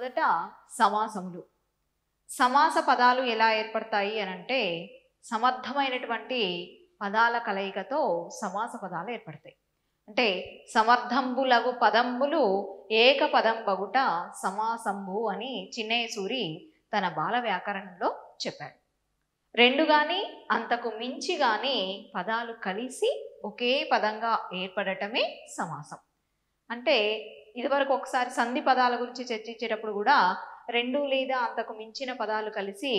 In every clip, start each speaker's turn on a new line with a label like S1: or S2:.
S1: మొదట సమాసములు సమాస పదాలు ఎలా ఏర్పడతాయి అని అంటే సమర్థమైనటువంటి పదాల కలయికతో సమాస పదాలు ఏర్పడతాయి అంటే సమర్థంబులగు పదంబులు ఏక పదం బగుట సమాసంబు అని చిన్నేసూరి తన బాల వ్యాకరణంలో చెప్పాడు రెండు కానీ అంతకు మించి కానీ పదాలు కలిసి ఒకే పదంగా ఏర్పడటమే సమాసం అంటే ఇదివరకు ఒకసారి సంధి పదాల గురించి చర్చించేటప్పుడు కూడా రెండు లేదా అంతకు మించిన పదాలు కలిసి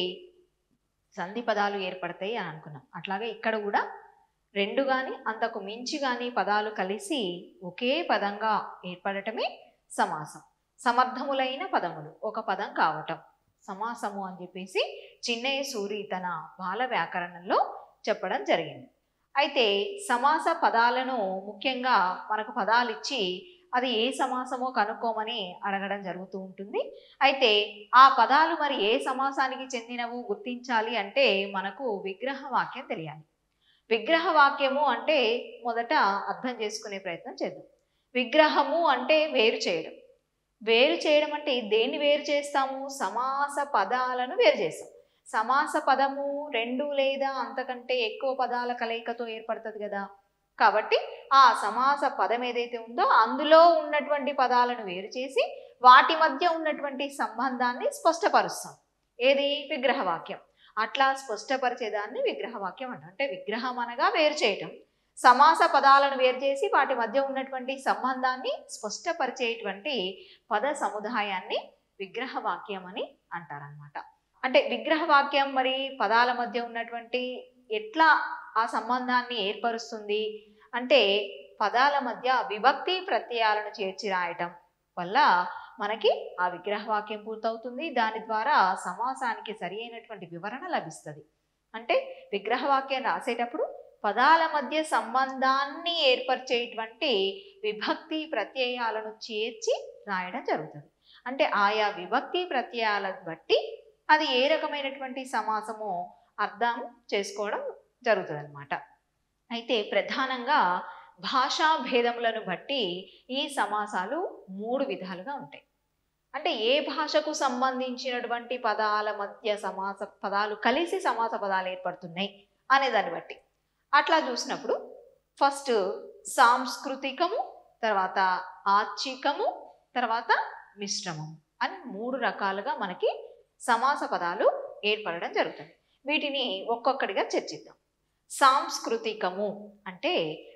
S1: సంధి పదాలు ఏర్పడతాయి అని అనుకున్నాం అట్లాగే ఇక్కడ కూడా రెండు కానీ అంతకు మించి కానీ పదాలు కలిసి ఒకే పదంగా ఏర్పడటమే సమాసం సమర్థములైన పదములు ఒక పదం కావటం సమాసము అని చెప్పేసి చిన్నయ్య సూరి తన బాల వ్యాకరణంలో చెప్పడం జరిగింది అయితే సమాస పదాలను ముఖ్యంగా మనకు పదాలు ఇచ్చి అది ఏ సమాసమో కనుక్కోమని అడగడం జరుగుతూ ఉంటుంది అయితే ఆ పదాలు మరి ఏ సమాసానికి చెందినవు గుర్తించాలి అంటే మనకు విగ్రహ వాక్యం తెలియాలి విగ్రహ వాక్యము అంటే మొదట అర్థం చేసుకునే ప్రయత్నం చేద్దాం విగ్రహము అంటే వేరు చేయడం వేరు చేయడం అంటే దేన్ని వేరు చేస్తాము సమాస పదాలను వేరు చేస్తాం సమాస పదము రెండు లేదా అంతకంటే ఎక్కువ పదాల కలయికతో ఏర్పడుతుంది కదా కాబట్టి ఆ సమాస పదం ఏదైతే ఉందో అందులో ఉన్నటువంటి పదాలను వేరు చేసి వాటి మధ్య ఉన్నటువంటి సంబంధాన్ని స్పష్టపరుస్తాం ఏది విగ్రహవాక్యం అట్లా స్పష్టపరిచేదాన్ని విగ్రహవాక్యం అంటాం అంటే విగ్రహం అనగా వేరు చేయటం సమాస పదాలను వేరు చేసి వాటి మధ్య ఉన్నటువంటి సంబంధాన్ని స్పష్టపరిచేటువంటి పద సముదాయాన్ని విగ్రహవాక్యం అని అంటారనమాట అంటే విగ్రహవాక్యం మరి పదాల మధ్య ఉన్నటువంటి ఎట్లా ఆ సంబంధాన్ని ఏర్పరుస్తుంది అంటే పదాల మధ్య విభక్తి ప్రత్యయాలను చేర్చి రాయటం వల్ల మనకి ఆ విగ్రహవాక్యం పూర్తవుతుంది దాని ద్వారా సమాసానికి సరి అయినటువంటి వివరణ లభిస్తుంది అంటే విగ్రహవాక్యం రాసేటప్పుడు పదాల మధ్య సంబంధాన్ని ఏర్పరిచేటువంటి విభక్తి ప్రత్యయాలను చేర్చి రాయడం జరుగుతుంది అంటే ఆయా విభక్తి ప్రత్యయాలను బట్టి అది ఏ రకమైనటువంటి సమాసమో అర్థం చేసుకోవడం జరుగుతుంది అనమాట అయితే ప్రధానంగా భాషా భేదములను బట్టి ఈ సమాసాలు మూడు విధాలుగా ఉంటాయి అంటే ఏ భాషకు సంబంధించినటువంటి పదాల మధ్య సమాస పదాలు కలిసి సమాస పదాలు ఏర్పడుతున్నాయి అనే దాన్ని బట్టి అట్లా చూసినప్పుడు ఫస్ట్ సాంస్కృతికము తర్వాత ఆర్చికము తర్వాత మిశ్రమము అని మూడు రకాలుగా మనకి సమాస పదాలు ఏర్పడడం జరుగుతుంది వీటిని ఒక్కొక్కటిగా చర్చిద్దాం సాంస్కృతికము అంటే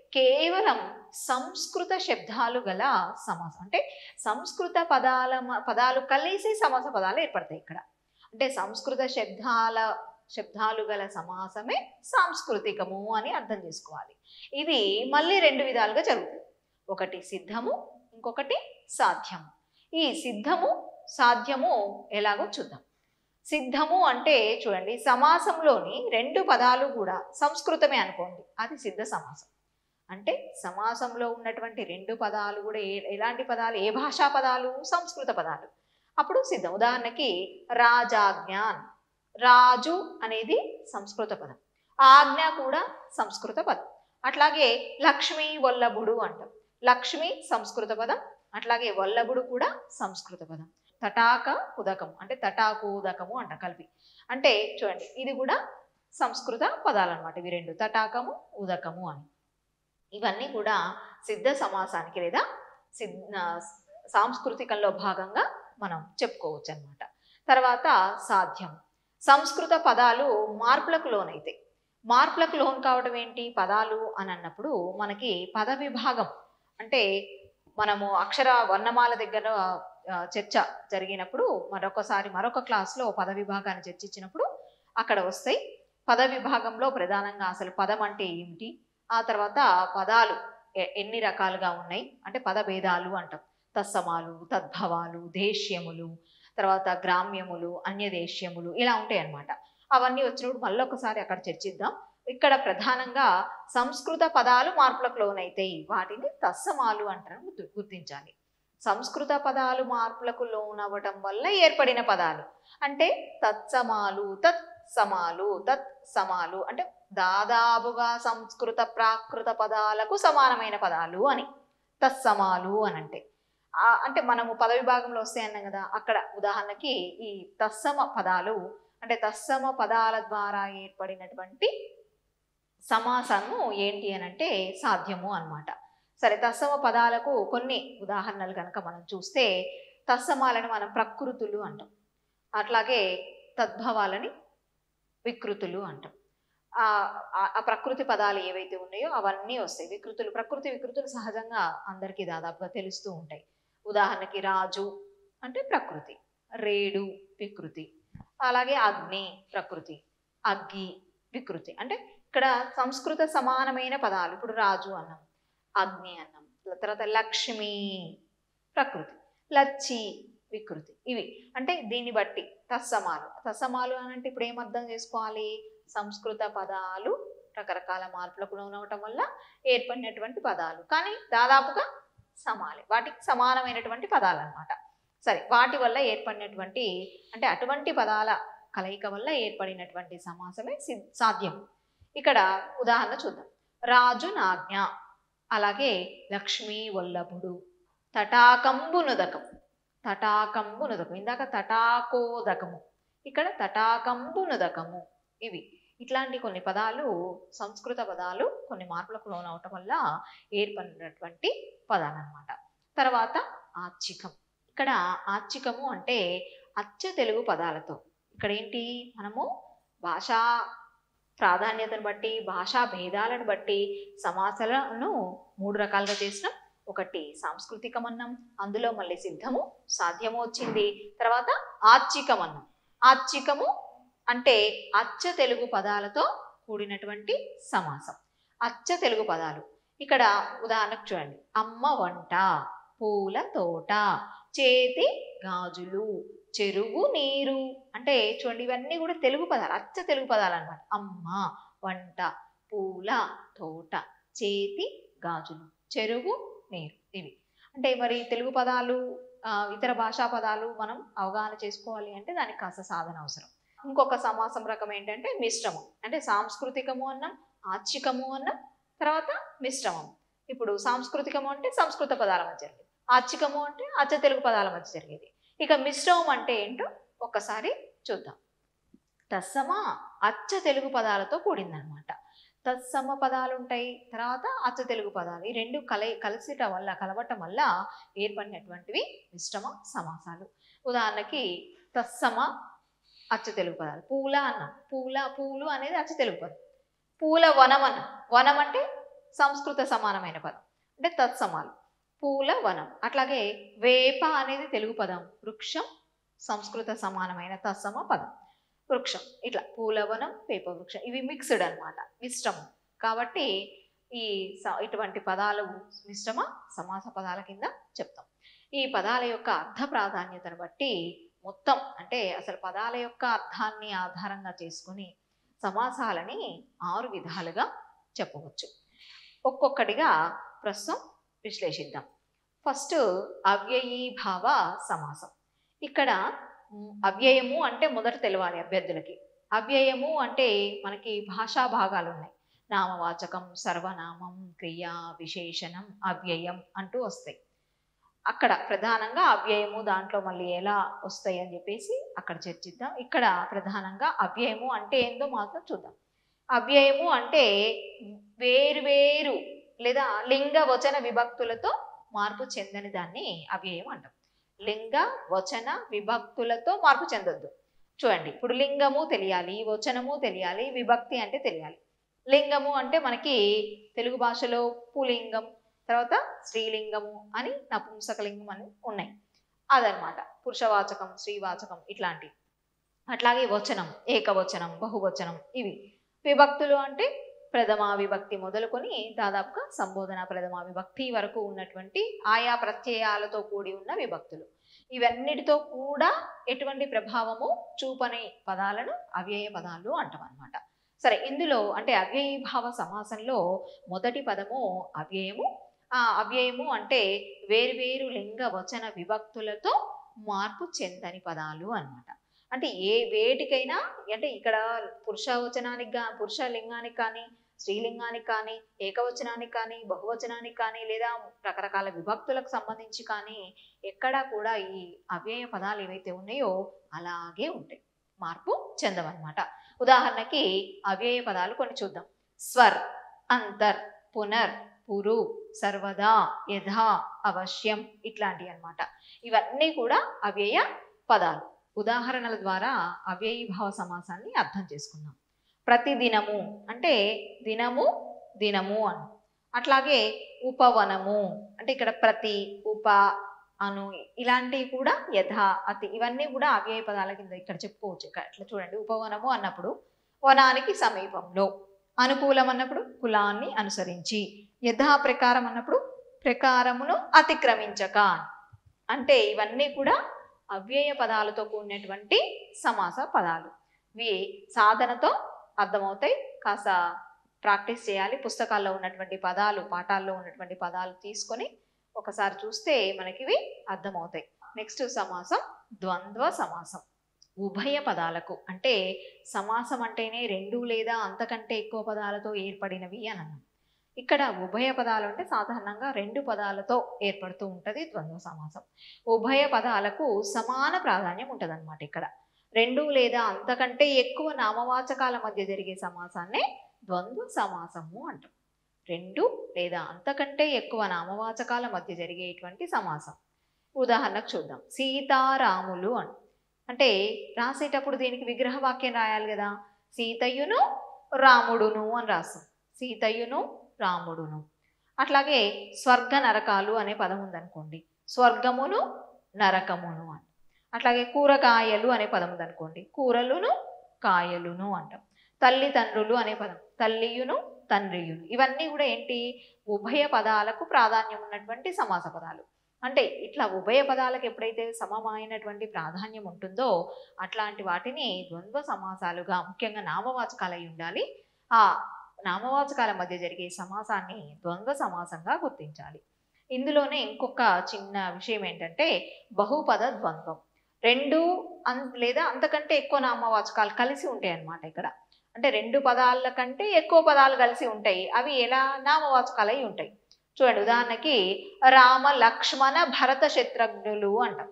S1: కేవలం సంస్కృత శబ్దాలు గల సమాసం అంటే సంస్కృత పదాల మ- పదాలు కలిసి సమాస పదాలు ఏర్పడతాయి ఇక్కడ అంటే సంస్కృత శబ్దాల శబ్దాలు గల సమాసమే సాంస్కృతికము అని అర్థం చేసుకోవాలి ఇది మళ్ళీ రెండు విధాలుగా జరుగుతుంది ఒకటి సిద్ధము ఇంకొకటి సాధ్యము ఈ సిద్ధము సాధ్యము ఎలాగో చూద్దాం సిద్ధము అంటే చూడండి సమాసంలోని రెండు పదాలు కూడా సంస్కృతమే అనుకోండి అది సిద్ధ సమాసం అంటే సమాసంలో ఉన్నటువంటి రెండు పదాలు కూడా ఏ ఎలాంటి పదాలు ఏ భాషా పదాలు సంస్కృత పదాలు అప్పుడు సిద్ధం ఉదాహరణకి రాజాజ్ఞ రాజు అనేది సంస్కృత పదం ఆజ్ఞ కూడా సంస్కృత పదం అట్లాగే లక్ష్మి వల్లభుడు అంటాం లక్ష్మి సంస్కృత పదం అట్లాగే వల్లభుడు కూడా సంస్కృత పదం తటాక ఉదకము అంటే తటాకు ఉదకము అంట కలిపి అంటే చూడండి ఇది కూడా సంస్కృత పదాలు అనమాట ఇవి రెండు తటాకము ఉదకము అని ఇవన్నీ కూడా సిద్ధ సమాసానికి లేదా సిద్ధ సాంస్కృతికంలో భాగంగా మనం చెప్పుకోవచ్చు అనమాట తర్వాత సాధ్యం సంస్కృత పదాలు మార్పులకు లోనైతాయి మార్పులకు లోన్ కావడం ఏంటి పదాలు అని అన్నప్పుడు మనకి పద విభాగం అంటే మనము అక్షర వర్ణమాల దగ్గర ఆ, చర్చ జరిగినప్పుడు మరొకసారి మరొక క్లాస్లో పద విభాగాన్ని చర్చించినప్పుడు అక్కడ వస్తాయి పద విభాగంలో ప్రధానంగా అసలు పదం అంటే ఏమిటి ఆ తర్వాత పదాలు ఎ- ఎన్ని రకాలుగా ఉన్నాయి అంటే పద భేదాలు అంటాం తత్సమాలు తద్భవాలు దేశ్యములు తర్వాత గ్రామ్యములు అన్యదేశ్యములు ఇలా ఉంటాయి అన్నమాట అవన్నీ వచ్చినప్పుడు మళ్ళీ ఒకసారి అక్కడ చర్చిద్దాం ఇక్కడ ప్రధానంగా సంస్కృత పదాలు మార్పులకు లోనైతాయి వాటిని తత్సమాలు అంటారని గుర్తు- గుర్తించాలి సంస్కృత పదాలు మార్పులకు లోనవ్వటం వల్ల ఏర్పడిన పదాలు అంటే తత్సమాలు తత్సమాలు తత్సమాలు అంటే దాదాపుగా సంస్కృత ప్రాకృత పదాలకు సమానమైన పదాలు అని తత్సమాలు అని అంటే ఆ, అంటే మనము పద విభాగంలో వస్తాయి అన్నాం కదా అక్కడ ఉదాహరణకి ఈ తత్సమ పదాలు అంటే తత్సమ పదాల ద్వారా ఏర్పడినటువంటి సమాసము ఏంటి అని అంటే సాధ్యము అన్నమాట సరే తత్సమ పదాలకు కొన్ని ఉదాహరణలు కనుక మనం చూస్తే తత్సమాలను మనం ప్రకృతులు అంటాం అట్లాగే తద్భవాలని వికృతులు అంటాం ఆ ఆ- ఆ ప్రకృతి పదాలు ఏవైతే ఉన్నాయో అవన్నీ వస్తాయి వికృతులు ప్రకృతి వికృతులు సహజంగా అందరికీ దాదాపుగా తెలుస్తూ ఉంటాయి ఉదాహరణకి రాజు అంటే ప్రకృతి రేడు వికృతి అలాగే అగ్ని ప్రకృతి అగ్గి వికృతి అంటే ఇక్కడ సంస్కృత సమానమైన పదాలు ఇప్పుడు రాజు అన్నం అగ్ని అన్నం తర్వాత లక్ష్మి ప్రకృతి లచ్చి వికృతి ఇవి అంటే దీన్ని బట్టి తత్సమాలు తత్సమాలు అని అంటే ఇప్పుడు ఏం అర్థం చేసుకోవాలి సంస్కృత పదాలు రకరకాల మార్పులకు లోనవటం వల్ల ఏర్పడినటువంటి పదాలు కానీ దాదాపుగా సమాలే వాటికి సమానమైనటువంటి పదాలు అన్నమాట సరే వాటి వల్ల ఏర్పడినటువంటి అంటే అటువంటి పదాల కలయిక వల్ల ఏర్పడినటువంటి సమాసమే సి- సాధ్యం ఇక్కడ ఉదాహరణ చూద్దాం రాజు నాజ్ఞ అలాగే లక్ష్మీ వల్లభుడు తటాకంబునుదకం తటాకంబునుదకం ఇందాక తటాకోదకము ఇక్కడ తటాకంబునుదకము ఇవి ఇట్లాంటి కొన్ని పదాలు సంస్కృత పదాలు కొన్ని మార్పులకు లోనవటం వల్ల ఏర్పడినటువంటి పదాలు అన్నమాట తర్వాత ఆచ్చికం ఇక్కడ ఆచ్చికము అంటే అచ్చ తెలుగు పదాలతో ఇక్కడ ఏంటి మనము భాషా ప్రాధాన్యతను బట్టి భాషా భేదాలను బట్టి సమాసాలను మూడు రకాలుగా చేసినాం ఒకటి సాంస్కృతికం అన్నం అందులో మళ్ళీ సిద్ధము సాధ్యము వచ్చింది తర్వాత ఆచ్చికం అన్నం ఆచ్చికము అంటే అచ్చ తెలుగు పదాలతో కూడినటువంటి సమాసం అచ్చ తెలుగు పదాలు ఇక్కడ ఉదాహరణకు చూడండి అమ్మ వంట పూల తోట చేతి గాజులు చెరువు నీరు అంటే చూడండి ఇవన్నీ కూడా తెలుగు పదాలు అచ్చ తెలుగు పదాలు అన్నమాట అమ్మ వంట పూల తోట చేతి గాజులు చెరువు నీరు ఇవి అంటే మరి తెలుగు పదాలు ఆ, ఇతర భాషా పదాలు మనం అవగాహన చేసుకోవాలి అంటే దానికి కాస్త సాధన అవసరం ఇంకొక సమాసం రకం ఏంటంటే మిశ్రమం అంటే సాంస్కృతికము అన్నం ఆచ్చికము అన్నం తర్వాత మిశ్రమం ఇప్పుడు సాంస్కృతికము అంటే సంస్కృత పదాల మధ్య జరిగేది ఆచ్చికము అంటే అచ్చ తెలుగు పదాల మధ్య జరిగేది ఇక మిశ్రమం అంటే ఏంటో ఒక్కసారి చూద్దాం తత్సమ అచ్చ తెలుగు పదాలతో కూడిందనమాట తత్సమ పదాలు ఉంటాయి తర్వాత అచ్చ తెలుగు పదాలు ఈ రెండు కలయి కలిసిట వల్ల కలవటం వల్ల ఏర్పడినటువంటివి మిశ్రమ సమాసాలు ఉదాహరణకి తత్సమ అచ్చ తెలుగు పదాలు పూల అన్నం పూల పూలు అనేది అచ్చ తెలుగు పదం పూల వనం అన్నం వనం అంటే సంస్కృత సమానమైన పదం అంటే తత్సమాలు పూల వనం అట్లాగే వేప అనేది తెలుగు పదం వృక్షం సంస్కృత సమానమైన తత్సమ పదం వృక్షం ఇట్లా పూలవనం వేప వృక్షం ఇవి మిక్స్డ్ అన్నమాట మిశ్రమం కాబట్టి ఈ స- ఇటువంటి పదాలు మిశ్రమ సమాస పదాల కింద చెప్తాం ఈ పదాల యొక్క అర్థ ప్రాధాన్యతను బట్టి మొత్తం అంటే అసలు పదాల యొక్క అర్థాన్ని ఆధారంగా చేసుకుని సమాసాలని ఆరు విధాలుగా చెప్పవచ్చు ఒక్కొక్కటిగా ప్రస్తుతం విశ్లేషిద్దాం ఫస్ట్ అవ్యయీభావ సమాసం ఇక్కడ మ్, అవ్యయము అంటే మొదట తెలవాలి అభ్యర్థులకి అవ్యయము అంటే మనకి భాషా భాగాలు ఉన్నాయి నామవాచకం సర్వనామం క్రియ విశేషణం అవ్యయం అంటూ వస్తాయి అక్కడ ప్రధానంగా అవ్యయము దాంట్లో మళ్ళీ ఎలా వస్తాయి అని చెప్పేసి అక్కడ చర్చిద్దాం ఇక్కడ ప్రధానంగా అవ్యయము అంటే ఏందో మాత్రం చూద్దాం అవ్యయము అంటే వేరు వేరు లేదా లింగ వచన విభక్తులతో మార్పు చెందని దాన్ని అవ్యయం అంటాం లింగ వచన విభక్తులతో మార్పు చెందొద్దు చూడండి ఇప్పుడు లింగము తెలియాలి వచనము తెలియాలి విభక్తి అంటే తెలియాలి లింగము అంటే మనకి తెలుగు భాషలో పులింగం తర్వాత స్త్రీలింగము అని నపుంసకలింగం అని ఉన్నాయి అదనమాట పురుషవాచకం స్త్రీవాచకం ఇట్లాంటివి అట్లాగే వచనం ఏకవచనం బహువచనం ఇవి విభక్తులు అంటే ప్రథమా విభక్తి మొదలుకొని దాదాపుగా సంబోధన ప్రథమా విభక్తి వరకు ఉన్నటువంటి ఆయా ప్రత్యయాలతో కూడి ఉన్న విభక్తులు ఇవన్నిటితో కూడా ఎటువంటి ప్రభావము చూపని పదాలను అవ్యయ పదాలు అంటాం అన్నమాట సరే ఇందులో అంటే అవ్యయీభావ సమాసంలో మొదటి పదము అవ్యయము ఆ అవ్యయము అంటే వేర్వేరు లింగ వచన విభక్తులతో మార్పు చెందని పదాలు అన్నమాట అంటే ఏ వేటికైనా అంటే ఇక్కడ పురుష వచనానికి గా పురుష లింగానికి కానీ స్త్రీలింగానికి కానీ ఏకవచనానికి కానీ బహువచనానికి కానీ లేదా రకరకాల విభక్తులకు సంబంధించి కానీ ఎక్కడా కూడా ఈ అవ్యయ పదాలు ఏవైతే ఉన్నాయో అలాగే ఉంటాయి మార్పు చెందవన్నమాట ఉదాహరణకి అవ్యయ పదాలు కొన్ని చూద్దాం స్వర్ అంతర్ పునర్ పురు సర్వదా యథా అవశ్యం ఇట్లాంటివి అన్నమాట ఇవన్నీ కూడా అవ్యయ పదాలు ఉదాహరణల ద్వారా అవ్యయీభావ సమాసాన్ని అర్థం చేసుకుందాం ప్రతిదినము అంటే దినము దినము అని అట్లాగే ఉపవనము అంటే ఇక్కడ ప్రతి ఉప అను ఇలాంటివి కూడా యథ అతి ఇవన్నీ కూడా అవ్యయ పదాల కింద ఇక్కడ చెప్పుకోవచ్చు ఇక్కడ ఇట్లా చూడండి ఉపవనము అన్నప్పుడు వనానికి సమీపంలో అనుకూలం అన్నప్పుడు కులాన్ని అనుసరించి యథా ప్రకారం అన్నప్పుడు ప్రకారమును అతిక్రమించక అంటే ఇవన్నీ కూడా అవ్యయ పదాలతో కూడినటువంటి సమాస పదాలు ఇవి సాధనతో అర్థమవుతాయి కాస్త ప్రాక్టీస్ చేయాలి పుస్తకాల్లో ఉన్నటువంటి పదాలు పాఠాల్లో ఉన్నటువంటి పదాలు తీసుకొని ఒకసారి చూస్తే మనకి ఇవి అర్థమవుతాయి నెక్స్ట్ సమాసం ద్వంద్వ సమాసం ఉభయ పదాలకు అంటే సమాసం అంటేనే రెండు లేదా అంతకంటే ఎక్కువ పదాలతో ఏర్పడినవి అని అన్నాం ఇక్కడ ఉభయ పదాలు అంటే సాధారణంగా రెండు పదాలతో ఏర్పడుతూ ఉంటుంది ద్వంద్వ సమాసం ఉభయ పదాలకు సమాన ప్రాధాన్యం ఉంటుంది ఇక్కడ రెండు లేదా అంతకంటే ఎక్కువ నామవాచకాల మధ్య జరిగే సమాసాన్నే ద్వంద్వ సమాసము అంటాం రెండు లేదా అంతకంటే ఎక్కువ నామవాచకాల మధ్య జరిగేటువంటి సమాసం ఉదాహరణకు చూద్దాం సీతారాములు అని అంటే రాసేటప్పుడు దీనికి విగ్రహ వాక్యం రాయాలి కదా సీతయ్యును రాముడును అని రాస్తాం సీతయ్యును రాముడును అట్లాగే స్వర్గ నరకాలు అనే పదం ఉందనుకోండి స్వర్గమును నరకమును అని అట్లాగే కూరగాయలు అనే పదం ఉందనుకోండి కూరలును కాయలును అంటాం తల్లిదండ్రులు అనే పదం తల్లియును తండ్రియును ఇవన్నీ కూడా ఏంటి ఉభయ పదాలకు ప్రాధాన్యం ఉన్నటువంటి సమాస పదాలు అంటే ఇట్లా ఉభయ పదాలకు ఎప్పుడైతే సమమైనటువంటి ప్రాధాన్యం ఉంటుందో అట్లాంటి వాటిని ద్వంద్వ సమాసాలుగా ముఖ్యంగా నామవాచకాలు అయి ఉండాలి ఆ నామవాచకాల మధ్య జరిగే సమాసాన్ని ద్వంద్వ సమాసంగా గుర్తించాలి ఇందులోనే ఇంకొక చిన్న విషయం ఏంటంటే బహుపద ద్వంద్వం రెండు అన్ లేదా అంతకంటే ఎక్కువ నామవాచకాలు కలిసి ఉంటాయి అన్నమాట ఇక్కడ అంటే రెండు పదాల కంటే ఎక్కువ పదాలు కలిసి ఉంటాయి అవి ఎలా నామవాచకాలు అయి ఉంటాయి చూడండి ఉదాహరణకి రామ లక్ష్మణ భరత శత్రుఘ్నులు అంటాం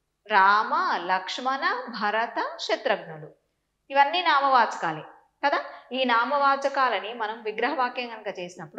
S1: రామ లక్ష్మణ భరత శత్రుఘ్నులు ఇవన్నీ నామవాచకాలే కదా ఈ నామవాచకాలని మనం విగ్రహవాక్యం కనుక చేసినప్పుడు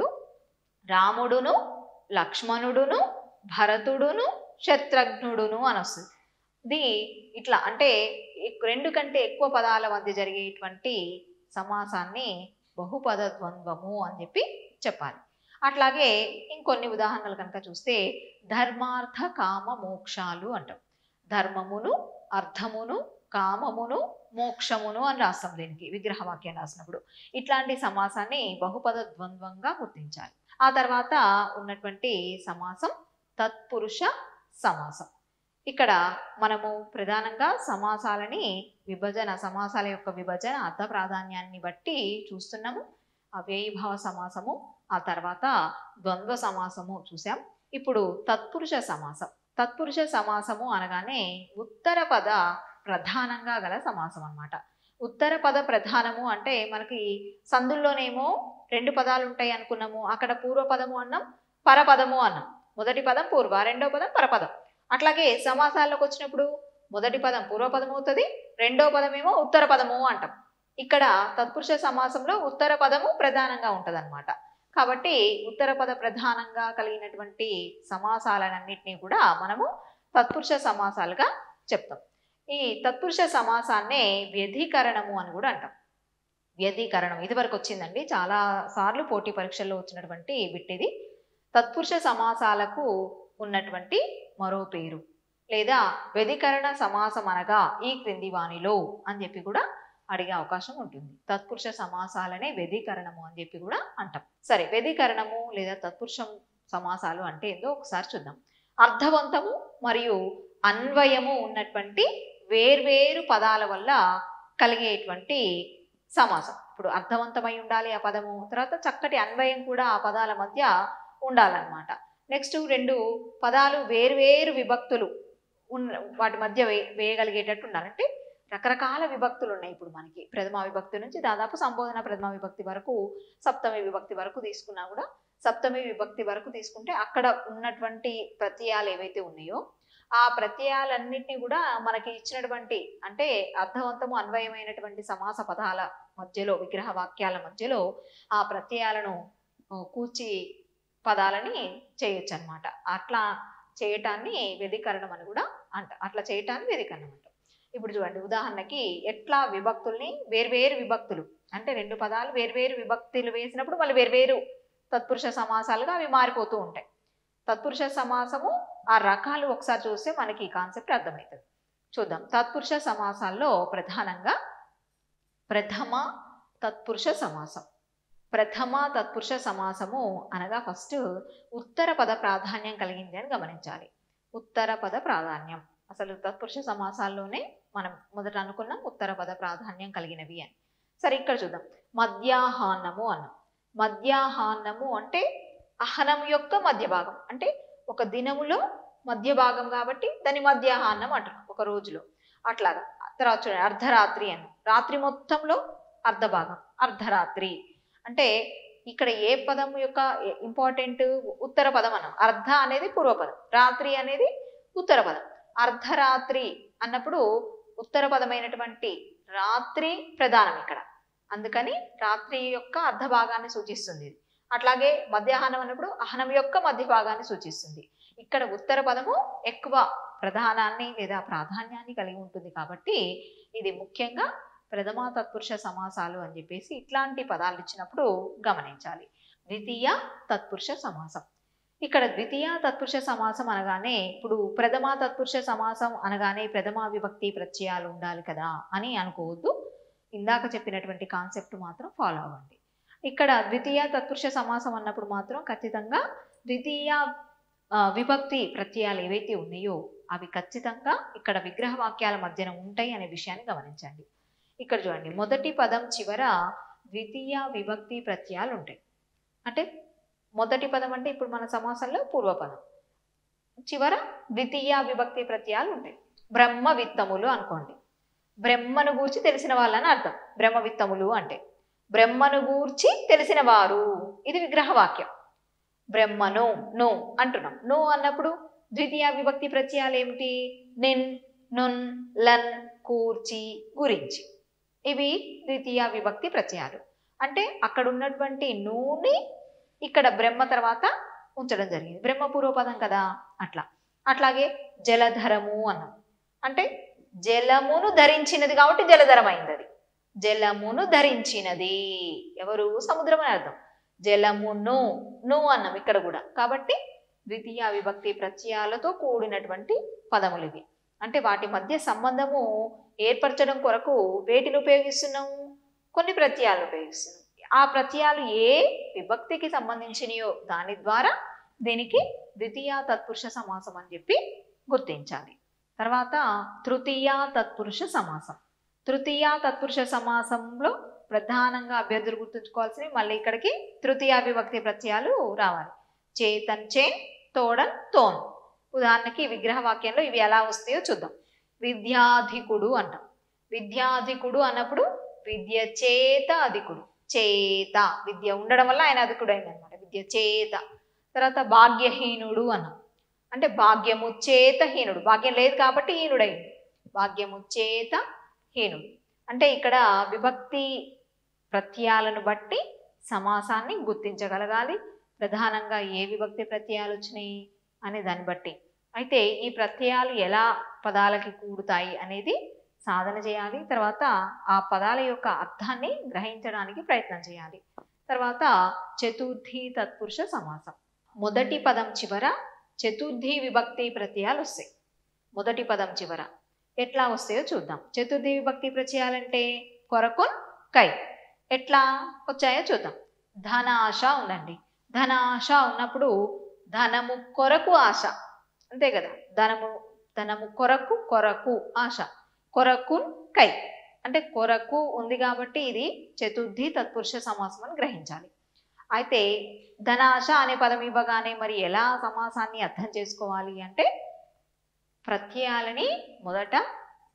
S1: రాముడును లక్ష్మణుడును భరతుడును శత్రుఘ్నుడును అని వస్తుంది ఇది ఇట్లా అంటే ఎక్- రెండు కంటే ఎక్కువ పదాల మధ్య జరిగేటువంటి సమాసాన్ని బహుపద ద్వంద్వము అని చెప్పి చెప్పాలి అట్లాగే ఇంకొన్ని ఉదాహరణలు కనుక చూస్తే ధర్మార్థ కామ మోక్షాలు అంటాం ధర్మమును అర్థమును కామమును మోక్షమును అని రాస్తాం దీనికి విగ్రహవాక్యం రాసినప్పుడు ఇట్లాంటి సమాసాన్ని బహుపద ద్వంద్వంగా గుర్తించాలి ఆ తర్వాత ఉన్నటువంటి సమాసం తత్పురుష సమాసం ఇక్కడ మనము ప్రధానంగా సమాసాలని విభజన సమాసాల యొక్క విభజన అర్థ ప్రాధాన్యాన్ని బట్టి చూస్తున్నాము అవ్యయీభావ సమాసము ఆ తర్వాత ద్వంద్వ సమాసము చూసాం ఇప్పుడు తత్పురుష సమాసం తత్పురుష సమాసము అనగానే ఉత్తర పద ప్రధానంగా గల సమాసం అన్నమాట ఉత్తర పద ప్రధానము అంటే మనకి సందుల్లోనేమో రెండు పదాలు ఉంటాయి అనుకున్నాము అక్కడ పూర్వపదము అన్నాం పరపదము అన్నాం మొదటి పదం పూర్వ రెండో పదం పరపదం అట్లాగే సమాసాల్లోకి వచ్చినప్పుడు మొదటి పదం పూర్వపదం అవుతుంది రెండో పదమేమో ఉత్తర పదము అంటాం ఇక్కడ తత్పురుష సమాసంలో ఉత్తర పదము ప్రధానంగా ఉంటదన్నమాట కాబట్టి ఉత్తర పద ప్రధానంగా కలిగినటువంటి సమాసాలన్నింటినీ కూడా మనము తత్పురుష సమాసాలుగా చెప్తాం ఈ తత్పురుష సమాసాన్నే వ్యధీకరణము అని కూడా అంటాం వ్యధీకరణం ఇది వరకు వచ్చిందండి చాలా సార్లు పోటీ పరీక్షల్లో వచ్చినటువంటి బిట్ ఇది తత్పురుష సమాసాలకు ఉన్నటువంటి మరో పేరు లేదా వ్యధికరణ సమాసం అనగా ఈ క్రింది వానిలో అని చెప్పి కూడా అడిగే అవకాశం ఉంటుంది తత్పురుష సమాసాలనే వ్యధీకరణము అని చెప్పి కూడా అంటాం సరే వ్యధీకరణము లేదా తత్పురుషం సమాసాలు అంటే ఏందో ఒకసారి చూద్దాం అర్థవంతము మరియు అన్వయము ఉన్నటువంటి వేర్వేరు పదాల వల్ల కలిగేటువంటి సమాసం ఇప్పుడు అర్థవంతమై ఉండాలి ఆ పదము తర్వాత చక్కటి అన్వయం కూడా ఆ పదాల మధ్య ఉండాలన్నమాట నెక్స్ట్ రెండు పదాలు వేర్వేరు విభక్తులు ఉన్న వాటి మధ్య వే వేయగలిగేటట్టు ఉండాలంటే రకరకాల విభక్తులు ఉన్నాయి ఇప్పుడు మనకి ప్రథమ విభక్తి నుంచి దాదాపు సంబోధన ప్రథమ విభక్తి వరకు సప్తమి విభక్తి వరకు తీసుకున్నా కూడా సప్తమి విభక్తి వరకు తీసుకుంటే అక్కడ ఉన్నటువంటి ప్రత్యయాలు ఏవైతే ఉన్నాయో ఆ ప్రత్యయాలన్నింటినీ కూడా మనకి ఇచ్చినటువంటి అంటే అర్థవంతము అన్వయమైనటువంటి సమాస పదాల మధ్యలో విగ్రహ వాక్యాల మధ్యలో ఆ ప్రత్యయాలను ఆ, కూర్చి పదాలని చేయొచ్చు అనమాట అట్లా చేయటాన్ని వ్యధికరణం అని కూడా అంట అట్లా చేయటాన్ని వ్యధికరణం అంట ఇప్పుడు చూడండి ఉదాహరణకి ఎట్లా విభక్తుల్ని వేర్వేరు విభక్తులు అంటే రెండు పదాలు వేర్వేరు విభక్తులు వేసినప్పుడు మళ్ళీ వేర్వేరు తత్పురుష సమాసాలుగా అవి మారిపోతూ ఉంటాయి తత్పురుష సమాసము ఆ రకాలు ఒకసారి చూస్తే మనకి ఈ కాన్సెప్ట్ అర్థమవుతుంది చూద్దాం తత్పురుష సమాసాల్లో ప్రధానంగా ప్రథమ తత్పురుష సమాసం ప్రథమ తత్పురుష సమాసము అనగా ఫస్ట్ ఉత్తర పద ప్రాధాన్యం కలిగింది అని గమనించాలి ఉత్తర పద ప్రాధాన్యం అసలు తత్పురుష సమాసాల్లోనే మనం మొదట అనుకున్నాం ఉత్తర పద ప్రాధాన్యం కలిగినవి అని సరే ఇక్కడ చూద్దాం మధ్యాహ్నము అన్నాం మధ్యాహ్నము అంటే అహనం యొక్క మధ్య భాగం అంటే ఒక దినములో మధ్య భాగం కాబట్టి దాని మధ్యాహ్నం అంటున్నాం ఒక రోజులో అట్లాగా తర్వాత చూడండి అర్ధరాత్రి అని రాత్రి మొత్తంలో అర్ధ భాగం అర్ధరాత్రి అంటే ఇక్కడ ఏ పదం యొక్క ఇంపార్టెంట్ ఉత్తర పదం అన్నాం అర్ధ అనేది పూర్వపదం రాత్రి అనేది ఉత్తర పదం అర్ధరాత్రి అన్నప్పుడు ఉత్తర పదమైనటువంటి రాత్రి ప్రధానం ఇక్కడ అందుకని రాత్రి యొక్క అర్ధ భాగాన్ని సూచిస్తుంది ఇది అట్లాగే మధ్యాహ్నం అన్నప్పుడు అహనం యొక్క మధ్య భాగాన్ని సూచిస్తుంది ఇక్కడ ఉత్తర పదము ఎక్కువ ప్రధానాన్ని లేదా ప్రాధాన్యాన్ని కలిగి ఉంటుంది కాబట్టి ఇది ముఖ్యంగా ప్రథమా తత్పురుష సమాసాలు అని చెప్పేసి ఇట్లాంటి పదాలు ఇచ్చినప్పుడు గమనించాలి ద్వితీయ తత్పురుష సమాసం ఇక్కడ ద్వితీయ తత్పురుష సమాసం అనగానే ఇప్పుడు ప్రథమ తత్పురుష సమాసం అనగానే ప్రథమా విభక్తి ప్రత్యయాలు ఉండాలి కదా అని అనుకోవద్దు ఇందాక చెప్పినటువంటి కాన్సెప్ట్ మాత్రం ఫాలో అవ్వండి ఇక్కడ ద్వితీయ తత్పురుష సమాసం అన్నప్పుడు మాత్రం ఖచ్చితంగా ద్వితీయ ఆ, విభక్తి ప్రత్యయాలు ఏవైతే ఉన్నాయో అవి ఖచ్చితంగా ఇక్కడ విగ్రహ వాక్యాల మధ్యన ఉంటాయి అనే విషయాన్ని గమనించండి ఇక్కడ చూడండి మొదటి పదం చివర ద్వితీయ విభక్తి ప్రత్యయాలు ఉంటాయి అంటే మొదటి పదం అంటే ఇప్పుడు మన సమాసంలో పూర్వపదం చివర ద్వితీయ విభక్తి ప్రత్యయాలు ఉంటాయి బ్రహ్మ విత్తములు అనుకోండి బ్రహ్మను గూర్చి తెలిసిన వాళ్ళని అర్థం బ్రహ్మ విత్తములు అంటే బ్రహ్మను గూర్చి తెలిసిన వారు ఇది విగ్రహ వాక్యం బ్రహ్మను ను అంటున్నాం ను అన్నప్పుడు ద్వితీయ విభక్తి ప్రత్యయాలు ఏమిటి నిన్ నున్ లన్ కూర్చి గురించి ఇవి ద్వితీయ విభక్తి ప్రత్యయాలు అంటే అక్కడ ఉన్నటువంటి నూని ఇక్కడ బ్రహ్మ తర్వాత ఉంచడం జరిగింది బ్రహ్మ పూర్వపదం కదా అట్లా అట్లాగే జలధరము అన్నాం అంటే జలమును ధరించినది కాబట్టి జలధరమైంది అది జలమును ధరించినది ఎవరు సముద్రం అని అర్థం జలమును ను అన్నాం ఇక్కడ కూడా కాబట్టి ద్వితీయ విభక్తి ప్రత్యయాలతో కూడినటువంటి పదములు ఇవి అంటే వాటి మధ్య సంబంధము ఏర్పరచడం కొరకు వేటిని ఉపయోగిస్తున్నాము కొన్ని ప్రత్యయాలు ఉపయోగిస్తున్నాం ఆ ప్రత్యయాలు ఏ విభక్తికి సంబంధించినయో దాని ద్వారా దీనికి ద్వితీయ తత్పురుష సమాసం అని చెప్పి గుర్తించాలి తర్వాత తృతీయ తత్పురుష సమాసం తృతీయ తత్పురుష సమాసంలో ప్రధానంగా అభ్యర్థులు గుర్తుంచుకోవాల్సినవి మళ్ళీ ఇక్కడికి తృతీయ విభక్తి ప్రత్యయాలు రావాలి చేతన్ చేన్ తోడన్ తోన్ ఉదాహరణకి విగ్రహ వాక్యంలో ఇవి ఎలా వస్తాయో చూద్దాం విద్యాధికుడు అంటాం విద్యాధికుడు అన్నప్పుడు విద్య చేత అధికుడు చేత విద్య ఉండడం వల్ల ఆయన అధికుడు అయింది అనమాట విద్య చేత తర్వాత భాగ్యహీనుడు అన్నాం అంటే భాగ్యము చేత హీనుడు భాగ్యం లేదు కాబట్టి హీనుడైంది భాగ్యము చేత హీనుడు అంటే ఇక్కడ విభక్తి ప్రత్యయాలను బట్టి సమాసాన్ని గుర్తించగలగాలి ప్రధానంగా ఏ విభక్తి ప్రత్యయాలు వచ్చినాయి అనే దాన్ని బట్టి అయితే ఈ ప్రత్యయాలు ఎలా పదాలకి కూడుతాయి అనేది సాధన చేయాలి తర్వాత ఆ పదాల యొక్క అర్థాన్ని గ్రహించడానికి ప్రయత్నం చేయాలి తర్వాత చతుర్థి తత్పురుష సమాసం మొదటి పదం చివర చతుర్థి విభక్తి ప్రత్యయాలు వస్తాయి మొదటి పదం చివర ఎట్లా వస్తాయో చూద్దాం చతుర్థి విభక్తి ప్రత్యయాలంటే కొరకున్ కై ఎట్లా వచ్చాయో చూద్దాం ధన ఆశ ఉందండి ధన ఆశ ఉన్నప్పుడు ధనము కొరకు ఆశ అంతే కదా ధనము ధనము కొరకు కొరకు ఆశ కొరకున్ కై అంటే కొరకు ఉంది కాబట్టి ఇది చతుర్థి తత్పురుష సమాసం అని గ్రహించాలి అయితే ధనాశ అనే పదం ఇవ్వగానే మరి ఎలా సమాసాన్ని అర్థం చేసుకోవాలి అంటే ప్రత్యయాలని మొదట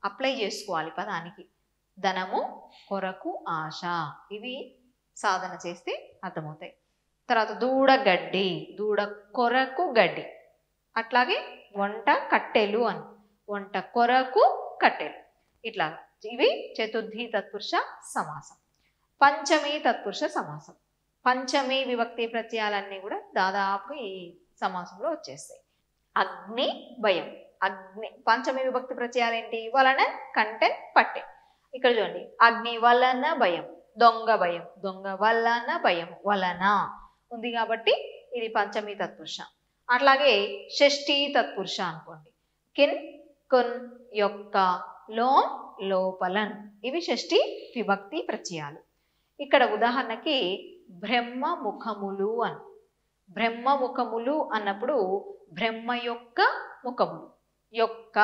S1: అప్లై చేసుకోవాలి పదానికి ధనము కొరకు ఆశ ఇవి సాధన చేస్తే అర్థమవుతాయి తర్వాత దూడ గడ్డి దూడ కొరకు గడ్డి అట్లాగే వంట కట్టెలు అని వంట కొరకు కట్టెలు ఇట్లా ఇవి చతుర్థి తత్పురుష సమాసం పంచమి తత్పురుష సమాసం పంచమి విభక్తి ప్రత్యయాలన్నీ కూడా దాదాపు ఈ సమాసంలో వచ్చేస్తాయి అగ్ని భయం అగ్ని పంచమి విభక్తి ప్రత్యయాలు ఏంటి వలన కంటే పట్టె ఇక్కడ చూడండి అగ్ని వలన భయం దొంగ భయం దొంగ వలన భయం వలన ఉంది కాబట్టి ఇది పంచమి తత్పురుష అట్లాగే షష్ఠీ తత్పురుష అనుకోండి కిన్ కున్ యొక్క లోన్ లోపలన్ ఇవి షష్ఠి విభక్తి ప్రత్యయాలు ఇక్కడ ఉదాహరణకి బ్రహ్మ ముఖములు అని బ్రహ్మ ముఖములు అన్నప్పుడు బ్రహ్మ యొక్క ముఖములు యొక్క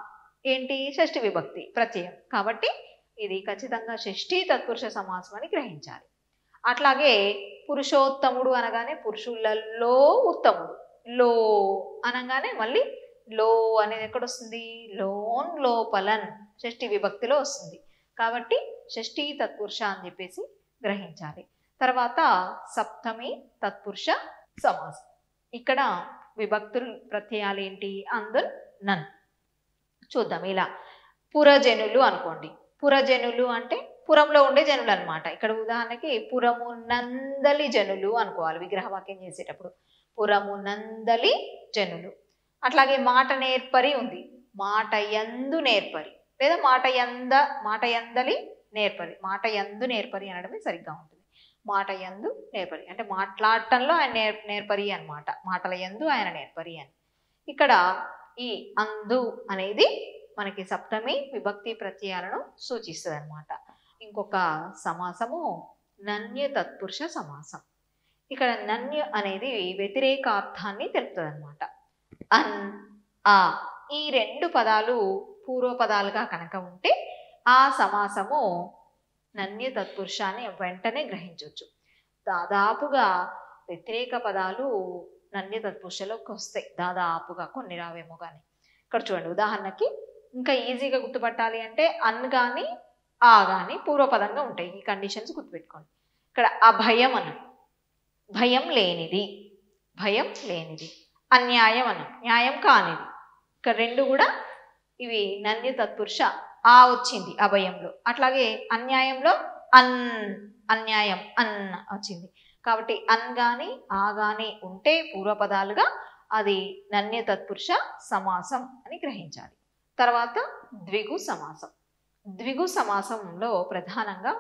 S1: ఏంటి షష్ఠి విభక్తి ప్రత్యయం కాబట్టి ఇది ఖచ్చితంగా షష్ఠి తత్పురుష సమాసం అని గ్రహించాలి అట్లాగే పురుషోత్తముడు అనగానే పురుషులలో ఉత్తముడు లో అనగానే మళ్ళీ లో అనేది ఎక్కడొస్తుంది లోన్ లోపలన్ షష్ఠి విభక్తిలో వస్తుంది కాబట్టి షష్ఠి తత్పురుష అని చెప్పేసి గ్రహించాలి తర్వాత సప్తమి తత్పురుష సమాసం ఇక్కడ విభక్తులు ప్రత్యయాలు ఏంటి అందరు నన్ చూద్దాం ఇలా పురజనులు అనుకోండి పురజనులు అంటే పురంలో ఉండే జనులు అనమాట ఇక్కడ ఉదాహరణకి పురము నందలి జనులు అనుకోవాలి విగ్రహవాక్యం చేసేటప్పుడు పురము నందలి జనులు అట్లాగే మాట నేర్పరి ఉంది మాట యందు నేర్పరి లేదా మాట యంద మాట యందలి నేర్పరి మాట యందు నేర్పరి అనడమే సరిగ్గా ఉంటుంది మాట యందు నేర్పరి అంటే మాట్లాడటంలో ఆయన నేర్ నేర్పరి అనమాట మాటల యందు ఆయన నేర్పరి అని ఇక్కడ ఈ అందు అనేది మనకి సప్తమి విభక్తి ప్రత్యయాలను సూచిస్తుంది అనమాట ఇంకొక సమాసము నన్య తత్పురుష సమాసం ఇక్కడ నన్య అనేది వ్యతిరేకార్థాన్ని తెలుపుతుంది అనమాట అన్ ఆ ఈ రెండు పదాలు పూర్వపదాలుగా కనుక ఉంటే ఆ సమాసము నన్య తత్పురుషాన్ని వెంటనే గ్రహించవచ్చు దాదాపుగా వ్యతిరేక పదాలు నన్య తత్పురుషలోకి వస్తాయి దాదాపుగా కొన్ని రావేమో కానీ ఇక్కడ చూడండి ఉదాహరణకి ఇంకా ఈజీగా గుర్తుపట్టాలి అంటే అన్ కానీ ఆ కానీ పూర్వపదంగా ఉంటాయి ఈ కండిషన్స్ గుర్తుపెట్టుకోండి ఇక్కడ అభయం అనం భయం లేనిది భయం లేనిది అన్యాయం అనం న్యాయం కానిది ఇక్కడ రెండు కూడా ఇవి నన్య తత్పురుష ఆ వచ్చింది అభయంలో అట్లాగే అన్యాయంలో అన్ అన్యాయం అన్ వచ్చింది కాబట్టి అన్ గాని ఆ గాని ఉంటే పూర్వపదాలుగా అది నన్య తత్పురుష సమాసం అని గ్రహించాలి తర్వాత ద్విగు సమాసం ద్విగు సమాసంలో ప్రధానంగా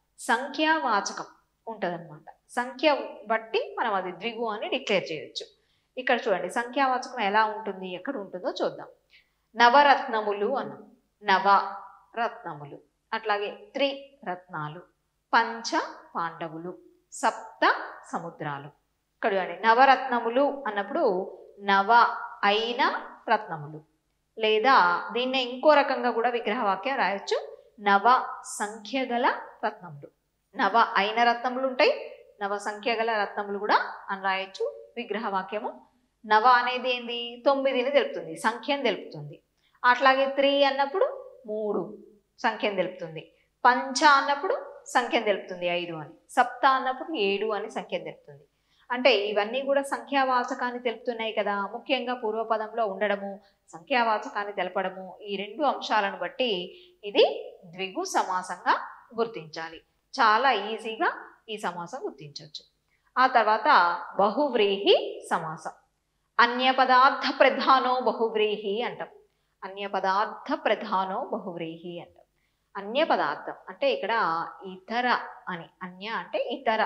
S1: సంఖ్యావాచకం ఉంటుందన్నమాట సంఖ్య బట్టి మనం అది ద్విగు అని డిక్లేర్ చేయొచ్చు ఇక్కడ చూడండి సంఖ్యావాచకం ఎలా ఉంటుంది ఎక్కడ ఉంటుందో చూద్దాం నవరత్నములు అన్నాం నవ రత్నములు అట్లాగే త్రి రత్నాలు పంచ పాండవులు సప్త సముద్రాలు ఇక్కడ చూడండి నవరత్నములు అన్నప్పుడు నవ అయిన రత్నములు లేదా దీన్నే ఇంకో రకంగా కూడా విగ్రహవాక్యం రాయొచ్చు నవ సంఖ్య గల రత్నములు నవ అయిన రత్నములు ఉంటాయి నవ సంఖ్య గల రత్నములు కూడా అని రాయొచ్చు విగ్రహవాక్యము నవ అనేది ఏంది తొమ్మిదిని తెలుపుతుంది సంఖ్యను తెలుపుతుంది అట్లాగే త్రీ అన్నప్పుడు మూడు సంఖ్యను తెలుపుతుంది పంచ అన్నప్పుడు సంఖ్యను తెలుపుతుంది ఐదు అని సప్త అన్నప్పుడు ఏడు అని సంఖ్యను తెలుపుతుంది అంటే ఇవన్నీ కూడా సంఖ్యావాచకాన్ని తెలుపుతున్నాయి కదా ముఖ్యంగా పూర్వపదంలో ఉండడము సంఖ్యావాచకాన్ని తెలపడము ఈ రెండు అంశాలను బట్టి ఇది ద్విగు సమాసంగా గుర్తించాలి చాలా ఈజీగా ఈ సమాసం గుర్తించవచ్చు ఆ తర్వాత బహువ్రీహి సమాసం అన్య పదార్థ ప్రధానో బహువ్రీహి అంటాం అన్య పదార్థ ప్రధానో బహువ్రీహి అంటాం అన్య పదార్థం అంటే ఇక్కడ ఇతర అని అన్య అంటే ఇతర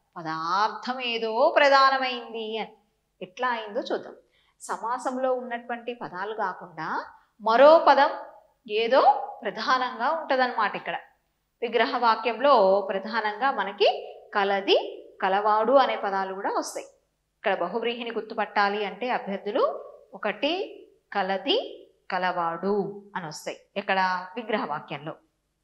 S1: పదార్థం ఏదో ప్రధానమైంది అని ఎట్లా అయిందో చూద్దాం సమాసంలో ఉన్నటువంటి పదాలు కాకుండా మరో పదం ఏదో ప్రధానంగా ఉంటదన్నమాట ఇక్కడ విగ్రహ వాక్యంలో ప్రధానంగా మనకి కలది కలవాడు అనే పదాలు కూడా వస్తాయి ఇక్కడ బహువ్రీహిని గుర్తుపట్టాలి అంటే అభ్యర్థులు ఒకటి కలది కలవాడు అని వస్తాయి ఇక్కడ విగ్రహ వాక్యంలో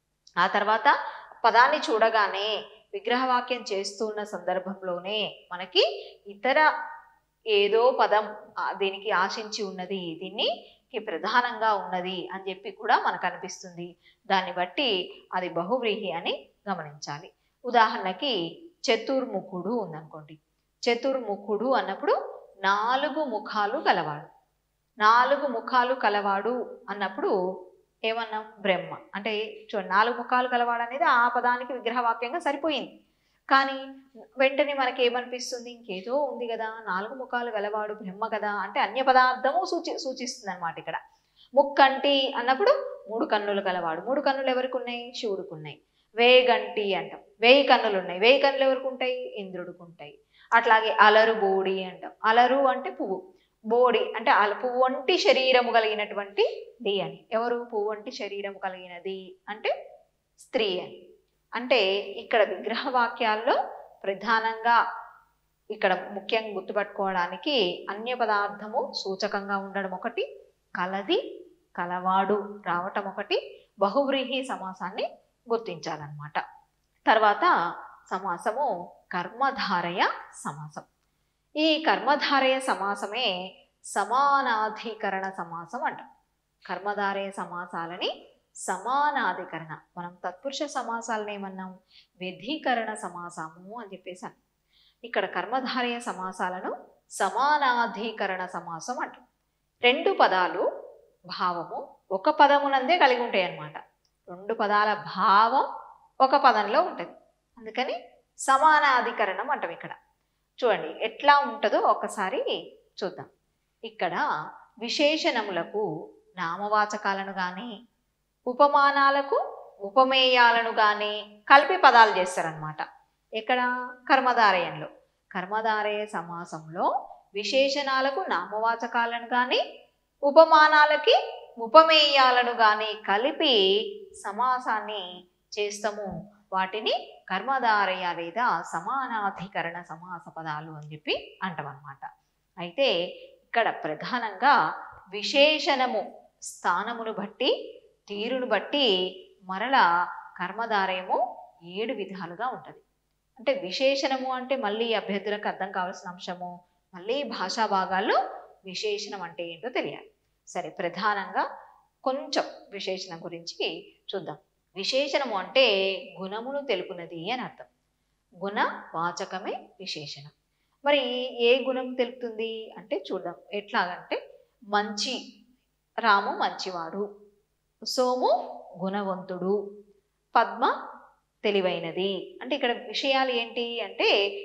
S1: ఆ తర్వాత పదాన్ని చూడగానే విగ్రహవాక్యం చేస్తున్న సందర్భంలోనే మనకి ఇతర ఏదో పదం ఆ, దీనికి ఆశించి ఉన్నది దీన్ని కి ప్రధానంగా ఉన్నది అని చెప్పి కూడా మనకు అనిపిస్తుంది దాన్ని బట్టి అది బహువ్రీహి అని గమనించాలి ఉదాహరణకి చతుర్ముఖుడు ఉందనుకోండి చతుర్ముఖుడు అన్నప్పుడు నాలుగు ముఖాలు కలవాడు నాలుగు ముఖాలు కలవాడు అన్నప్పుడు ఏమన్నాం బ్రహ్మ అంటే చూడండి నాలుగు ముఖాలు కలవాడు అనేది ఆ పదానికి విగ్రహవాక్యంగా సరిపోయింది కానీ వెంటనే మనకి ఏమనిపిస్తుంది ఇంకేదో ఉంది కదా నాలుగు ముఖాలు గలవాడు బ్రహ్మ కదా అంటే అన్య పదార్థము సూచి సూచిస్తుంది అనమాట ఇక్కడ ముక్కంటి అన్నప్పుడు మూడు కన్నులు గలవాడు మూడు కన్నులు ఎవరికి ఉన్నాయి శివుడికి ఉన్నాయి వేగంటి అంటాం వేయి కన్నులు ఉన్నాయి వేయి కన్నులు ఎవరికి ఉంటాయి ఇంద్రుడికి ఉంటాయి అట్లాగే అలరు బోడి అంటాం అలరు అంటే పువ్వు బోడి అంటే అల పువ్వు వంటి శరీరము కలిగినటువంటి డి అని ఎవరు పువ్వు వంటి శరీరము కలిగినది అంటే స్త్రీ అని అంటే ఇక్కడ విగ్రహ వాక్యాల్లో ప్రధానంగా ఇక్కడ ముఖ్యంగా గుర్తుపట్టుకోవడానికి అన్య పదార్థము సూచకంగా ఉండడం ఒకటి కలది కలవాడు రావటం ఒకటి బహువ్రీహి సమాసాన్ని గుర్తించాలన్నమాట తర్వాత సమాసము కర్మధారయ సమాసం ఈ కర్మధారయ సమాసమే సమానాధికరణ సమాసం అంటాం కర్మధారయ సమాసాలని సమానాధికరణ మనం తత్పురుష సమాసాలను ఏమన్నాం వ్యధీకరణ సమాసము అని చెప్పేసి అన్నాం ఇక్కడ కర్మధారయ సమాసాలను సమానాధికరణ సమాసం అంటాం రెండు పదాలు భావము ఒక పదమునందే కలిగి ఉంటాయి అన్నమాట రెండు పదాల భావం ఒక పదంలో ఉంటుంది అందుకని సమానాధికరణం అంటాం ఇక్కడ చూడండి ఎట్లా ఉంటుందో ఒకసారి చూద్దాం ఇక్కడ విశేషణములకు నామవాచకాలను కానీ ఉపమానాలకు ఉపమేయాలను కానీ కలిపి పదాలు చేస్తారనమాట ఇక్కడ కర్మధారయంలో కర్మధారయ సమాసంలో విశేషణాలకు నామవాచకాలను కానీ ఉపమానాలకి ఉపమేయాలను కానీ కలిపి సమాసాన్ని చేస్తాము వాటిని కర్మధారయ లేదా సమానాధికరణ సమాస పదాలు అని చెప్పి అంటామన్నమాట అయితే ఇక్కడ ప్రధానంగా విశేషణము స్థానమును బట్టి తీరును బట్టి మరల కర్మధారయము ఏడు విధాలుగా ఉంటుంది అంటే విశేషణము అంటే మళ్ళీ అభ్యర్థులకు అర్థం కావాల్సిన అంశము మళ్ళీ భాషా భాగాల్లో విశేషణం అంటే ఏంటో తెలియాలి సరే ప్రధానంగా కొంచెం విశేషణం గురించి చూద్దాం విశేషణము అంటే గుణమును తెలుపునది అని అర్థం గుణ వాచకమే విశేషణం మరి ఏ గుణం తెలుపుతుంది అంటే చూద్దాం ఎట్లాగంటే మంచి రాము మంచివాడు సోము గుణవంతుడు పద్మ తెలివైనది అంటే ఇక్కడ విషయాలు ఏంటి అంటే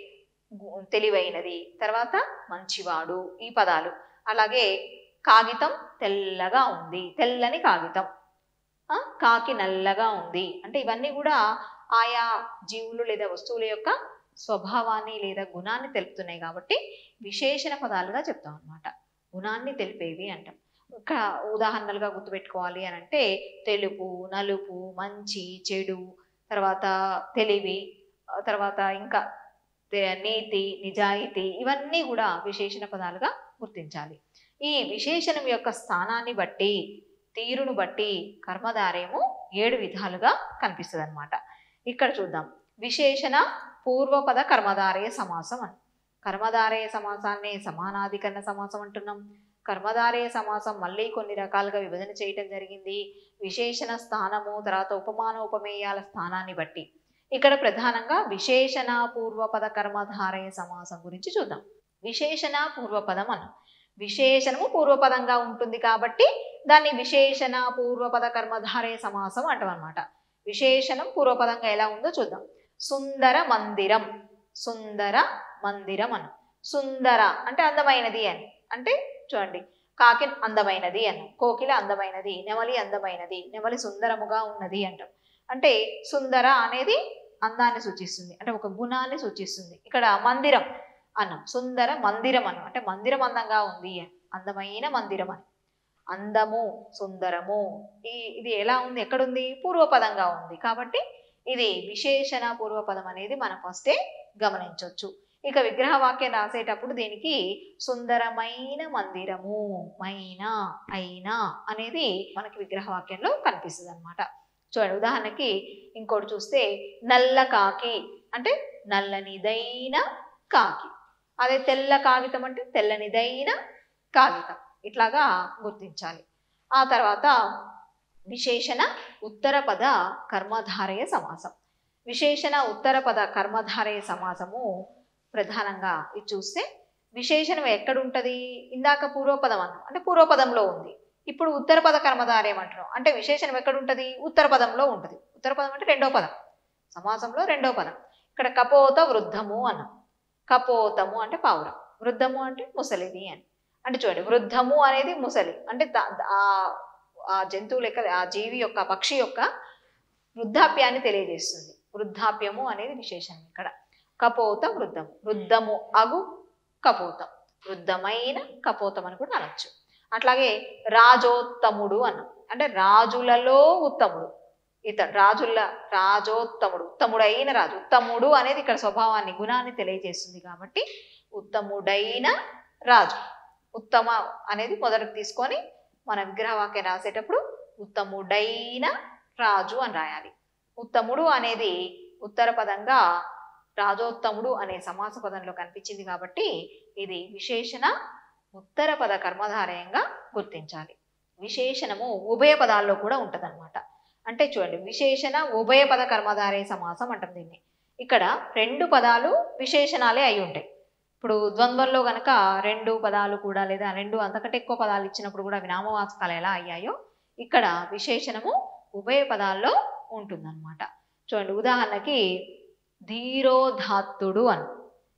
S1: గు- తెలివైనది తర్వాత మంచివాడు ఈ పదాలు అలాగే కాగితం తెల్లగా ఉంది తెల్లని కాగితం ఆ, కాకి నల్లగా ఉంది అంటే ఇవన్నీ కూడా ఆయా జీవులు లేదా వస్తువుల యొక్క స్వభావాన్ని లేదా గుణాన్ని తెలుపుతున్నాయి కాబట్టి విశేషణ పదాలుగా చెప్తాం అన్నమాట గుణాన్ని తెలిపేవి అంటాం ఇంకా ఉదాహరణలుగా గుర్తుపెట్టుకోవాలి అని అంటే తెలుపు నలుపు మంచి చెడు తర్వాత తెలివి ఆ తర్వాత ఇంకా తె- నీతి నిజాయితీ ఇవన్నీ కూడా విశేషణ పదాలుగా గుర్తించాలి ఈ విశేషణం యొక్క స్థానాన్ని బట్టి తీరును బట్టి కర్మధారయము ఏడు విధాలుగా కనిపిస్తుంది అనమాట ఇక్కడ చూద్దాం విశేషణ పూర్వపద కర్మధారయ సమాసం అని కర్మధారయ సమాసాన్ని సమానాధికరణ సమాసం అంటున్నాం కర్మధారయ సమాసం మళ్ళీ కొన్ని రకాలుగా విభజన చేయటం జరిగింది విశేషణ స్థానము తర్వాత ఉపమాన ఉపమేయాల స్థానాన్ని బట్టి ఇక్కడ ప్రధానంగా విశేషణ పూర్వపద కర్మధారయ సమాసం గురించి చూద్దాం విశేషణ పూర్వపదం అను విశేషణము పూర్వపదంగా ఉంటుంది కాబట్టి దాన్ని విశేషణ పూర్వపద కర్మధారయ సమాసం అంటాం అనమాట విశేషణం పూర్వపదంగా ఎలా ఉందో చూద్దాం సుందర మందిరం సుందర మందిరం అను సుందర అంటే అందమైనది అని అంటే చూడండి కాకి అందమైనది అని కోకిల అందమైనది నెమలి అందమైనది నెమలి సుందరముగా ఉన్నది అంటాం అంటే సుందర అనేది అందాన్ని సూచిస్తుంది అంటే ఒక గుణాన్ని సూచిస్తుంది ఇక్కడ మందిరం అన్నం సుందర మందిరం అన్నం అంటే మందిరం అందంగా ఉంది అని అందమైన మందిరం అని అందము సుందరము ఈ ఇది ఎలా ఉంది ఎక్కడుంది పూర్వపదంగా ఉంది కాబట్టి ఇది విశేషణ పూర్వపదం అనేది మనం ఫస్టే గమనించవచ్చు ఇక విగ్రహ వాక్యం రాసేటప్పుడు దీనికి సుందరమైన మందిరము మైన అయినా అనేది మనకి విగ్రహ వాక్యంలో కనిపిస్తుంది అనమాట చూడండి ఉదాహరణకి ఇంకోటి చూస్తే నల్ల కాకి అంటే నల్లనిదైన కాకి అదే తెల్ల కాగితం అంటే తెల్లనిదైన కాగితం ఇట్లాగా గుర్తించాలి ఆ తర్వాత విశేషణ ఉత్తర పద కర్మధారయ సమాసం విశేషణ ఉత్తర పద కర్మధారయ సమాసము ప్రధానంగా ఇది చూస్తే విశేషణం ఎక్కడుంటది ఇందాక పూర్వపదం అన్నాం అంటే పూర్వపదంలో ఉంది ఇప్పుడు ఉత్తర పద కర్మధారయం అంటున్నాం అంటే విశేషణం ఎక్కడుంటది ఉత్తర పదంలో ఉంటుంది ఉత్తర పదం అంటే రెండో పదం సమాసంలో రెండో పదం ఇక్కడ కపోత వృద్ధము అన్నాం కపోతము అంటే పావురం వృద్ధము అంటే ముసలిది అని అంటే చూడండి వృద్ధము అనేది ముసలి అంటే దా- దా- ఆ- ఆ జంతువు లెక్క ఆ జీవి యొక్క పక్షి యొక్క వృద్ధాప్యాన్ని తెలియజేస్తుంది వృద్ధాప్యము అనేది విశేషణం ఇక్కడ కపోత వృద్ధము వృద్ధము అగు కపోతం వృద్ధమైన కపోతం అని కూడా అనొచ్చు అట్లాగే రాజోత్తముడు అన్నాం అంటే రాజులలో ఉత్తముడు ఇతడు రాజుల రాజోత్తముడు ఉత్తముడైన రాజు ఉత్తముడు అనేది ఇక్కడ స్వభావాన్ని గుణాన్ని తెలియజేస్తుంది కాబట్టి ఉత్తముడైన రాజు ఉత్తమ అనేది మొదటికి తీసుకొని మన విగ్రహవాక్యం రాసేటప్పుడు ఉత్తముడైన రాజు అని రాయాలి ఉత్తముడు అనేది ఉత్తర పదంగా రాజోత్తముడు అనే సమాస పదంలో కనిపించింది కాబట్టి ఇది విశేషణ ఉత్తర పద కర్మధారయంగా గుర్తించాలి విశేషణము ఉభయ పదాల్లో కూడా ఉంటదన్నమాట అంటే చూడండి విశేషణ ఉభయ పద కర్మధారయ సమాసం అంటాం దీన్ని ఇక్కడ రెండు పదాలు విశేషణాలే అయి ఉంటాయి ఇప్పుడు ద్వంద్వంలో గనక రెండు పదాలు కూడా లేదా రెండు అంతకంటే ఎక్కువ పదాలు ఇచ్చినప్పుడు కూడా వినామవాచకాలు ఎలా అయ్యాయో ఇక్కడ విశేషణము ఉభయ పదాల్లో ఉంటుందన్నమాట చూడండి ఉదాహరణకి ధీరోధాత్తుడు అని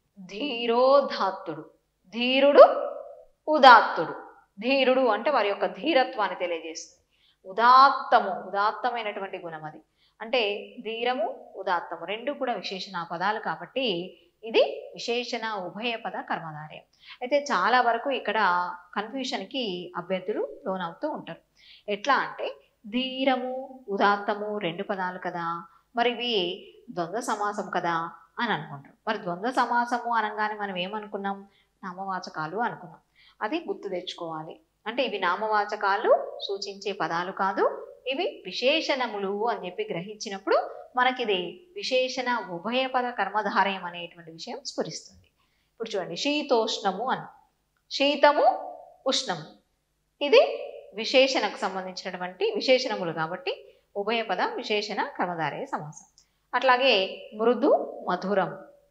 S1: ధీరోధాత్తుడు ధీరుడు ఉదాత్తుడు ధీరుడు అంటే వారి యొక్క ధీరత్వాన్ని తెలియజేస్తుంది ఉదాత్తము ఉదాత్తమైనటువంటి గుణం అది అంటే ధీరము ఉదాత్తము రెండు కూడా విశేషణ పదాలు కాబట్టి ఇది విశేషణ ఉభయ పద కర్మధారయం అయితే చాలా వరకు ఇక్కడ కన్ఫ్యూషన్కి అభ్యర్థులు లోనవుతూ ఉంటారు ఎట్లా అంటే ధీరము ఉదాత్తము రెండు పదాలు కదా మరి ఇవి ద్వంద్వ సమాసం కదా అని అనుకుంటారు మరి ద్వంద్వ సమాసము అనగానే మనం ఏమనుకున్నాం నామవాచకాలు అనుకున్నాం అది గుర్తు తెచ్చుకోవాలి అంటే ఇవి నామవాచకాలు సూచించే పదాలు కాదు ఇవి విశేషణములు అని చెప్పి గ్రహించినప్పుడు మనకిది విశేషణ ఉభయ పద కర్మధారయం అనేటువంటి విషయం స్ఫురిస్తుంది ఇప్పుడు చూడండి శీతోష్ణము అని శీతము ఉష్ణము ఇది విశేషణకు సంబంధించినటువంటి విశేషణములు కాబట్టి ఉభయ పద విశేషణ కర్మధారయ సమాసం అట్లాగే మృదు మధురం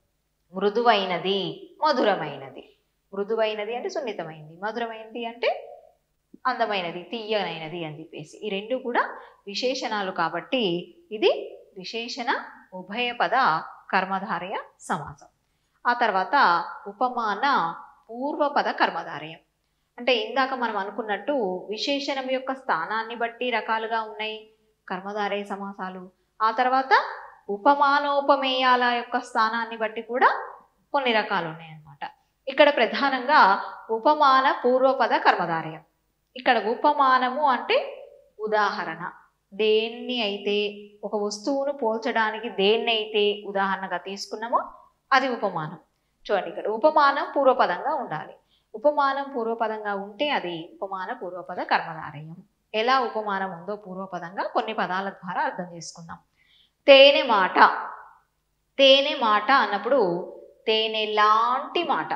S1: మృదువైనది మధురమైనది మృదువైనది అంటే సున్నితమైనది మధురమైనది అంటే అందమైనది తీయనైనది అని చెప్పేసి ఈ రెండు కూడా విశేషణాలు కాబట్టి ఇది విశేషణ ఉభయ పద కర్మధారయ సమాసం ఆ తర్వాత ఉపమాన పూర్వపద కర్మధారయం అంటే ఇందాక మనం అనుకున్నట్టు విశేషణం యొక్క స్థానాన్ని బట్టి రకాలుగా ఉన్నాయి కర్మధారయ సమాసాలు ఆ తర్వాత ఉపమానోపమేయాల యొక్క స్థానాన్ని బట్టి కూడా కొన్ని రకాలు ఉన్నాయన్నమాట ఇక్కడ ప్రధానంగా ఉపమాన పూర్వపద కర్మధారయం ఇక్కడ ఉపమానము అంటే ఉదాహరణ దేన్ని అయితే ఒక వస్తువును పోల్చడానికి దేన్ని అయితే ఉదాహరణగా తీసుకున్నామో అది ఉపమానం చూడండి ఇక్కడ ఉపమానం పూర్వపదంగా ఉండాలి ఉపమానం పూర్వపదంగా ఉంటే అది ఉపమాన పూర్వపద కర్మధారయం ఎలా ఉపమానం ఉందో పూర్వపదంగా కొన్ని పదాల ద్వారా అర్థం చేసుకుందాం తేనె మాట తేనె మాట అన్నప్పుడు తేనె లాంటి మాట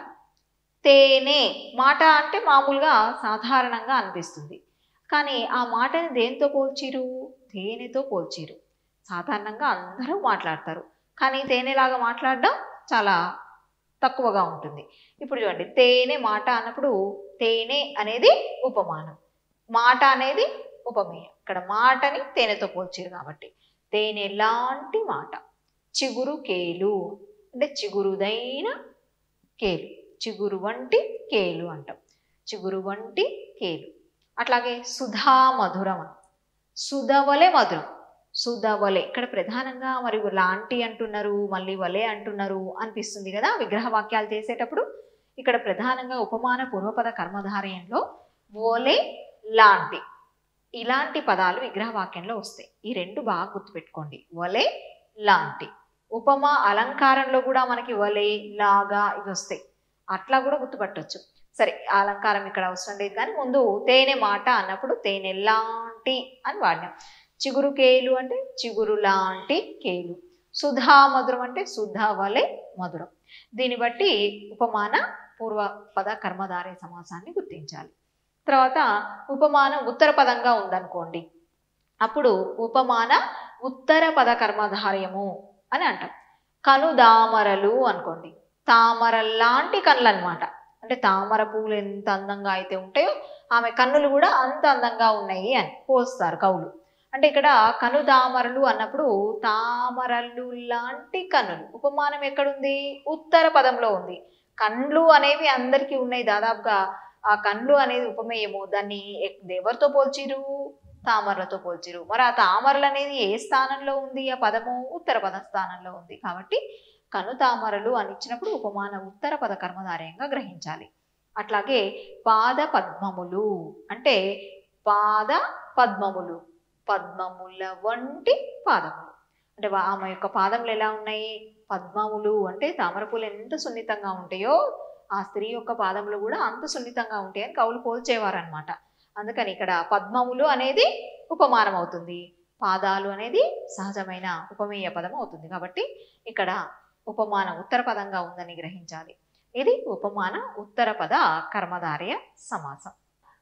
S1: తేనె మాట అంటే మామూలుగా సాధారణంగా అనిపిస్తుంది కానీ ఆ మాటని దేంతో పోల్చిరు తేనెతో పోల్చిరు సాధారణంగా అందరూ మాట్లాడతారు కానీ తేనెలాగా మాట్లాడడం చాలా తక్కువగా ఉంటుంది ఇప్పుడు చూడండి తేనె మాట అన్నప్పుడు తేనె అనేది ఉపమానం మాట అనేది ఉపమేయం ఇక్కడ మాటని తేనెతో పోల్చిరు కాబట్టి తేనె లాంటి మాట చిగురు కేలు అంటే చిగురుదైన కేలు చిగురు వంటి కేలు అంటాం చిగురు వంటి కేలు అట్లాగే సుధా మధురం అని. సుధవలె మధురం సుధవలె ఇక్కడ ప్రధానంగా మరి లాంటి అంటున్నారు మళ్ళీ వలె అంటున్నారు అనిపిస్తుంది కదా విగ్రహ వాక్యాలు చేసేటప్పుడు ఇక్కడ ప్రధానంగా ఉపమాన పూర్వపద కర్మధారయంలో ఓలే లాంటి ఇలాంటి పదాలు విగ్రహ వాక్యంలో వస్తాయి ఈ రెండు బాగా గుర్తుపెట్టుకోండి వలె లాంటి ఉపమా అలంకారంలో కూడా మనకి వలె లాగా ఇవి వస్తాయి అట్లా కూడా గుర్తుపట్టొచ్చు సరే ఆ అలంకారం ఇక్కడ అవసరం లేదు కానీ ముందు తేనె మాట అన్నప్పుడు తేనె లాంటి అని వాడినాం చిగురు కేలు అంటే చిగురు లాంటి కేలు సుధా మధురం అంటే సుధా వలె మధురం దీన్ని బట్టి ఉపమాన పూర్వపద కర్మధారయ సమాసాన్ని గుర్తించాలి తర్వాత ఉపమానం ఉత్తర పదంగా ఉందనుకోండి అప్పుడు ఉపమాన ఉత్తర పద కర్మధారయము అని అంటాం కనుదామరలు అనుకోండి తామరల్లాంటి కళ్ళు అనమాట అంటే తామర పువ్వులు ఎంత అందంగా అయితే ఉంటాయో ఆమె కన్నులు కూడా అంత అందంగా ఉన్నాయి అని పోస్తారు కవులు అంటే ఇక్కడ కనుదామరలు అన్నప్పుడు తామరలు లాంటి కన్నులు ఉపమానం ఎక్కడుంది ఉత్తర పదంలో ఉంది కండ్లు అనేవి అందరికీ ఉన్నాయి దాదాపుగా ఆ కండ్లు అనేది ఉపమేయము దాన్ని ఎక్- ఎవరితో పోల్చిరు తామరలతో పోల్చిరు మరి ఆ తామరలు అనేది ఏ స్థానంలో ఉంది ఆ పదము ఉత్తర పద స్థానంలో ఉంది కాబట్టి కను తామరలు అని ఇచ్చినప్పుడు ఉపమాన ఉత్తర పద కర్మధారయంగా గ్రహించాలి అట్లాగే పాద పద్మములు అంటే పాద పద్మములు పద్మముల వంటి పాదములు అంటే వా- ఆమె యొక్క పాదములు ఎలా ఉన్నాయి పద్మములు అంటే తామర పూలు ఎంత సున్నితంగా ఉంటాయో ఆ స్త్రీ యొక్క పాదములు కూడా అంత సున్నితంగా ఉంటాయని కవులు పోల్చేవారనమాట అందుకని ఇక్కడ పద్మములు అనేది ఉపమానం అవుతుంది పాదాలు అనేది సహజమైన ఉపమేయ పదం అవుతుంది కాబట్టి ఇక్కడ ఉపమానం ఉత్తర పదంగా ఉందని గ్రహించాలి ఇది ఉపమాన ఉత్తర పద కర్మధారయ సమాసం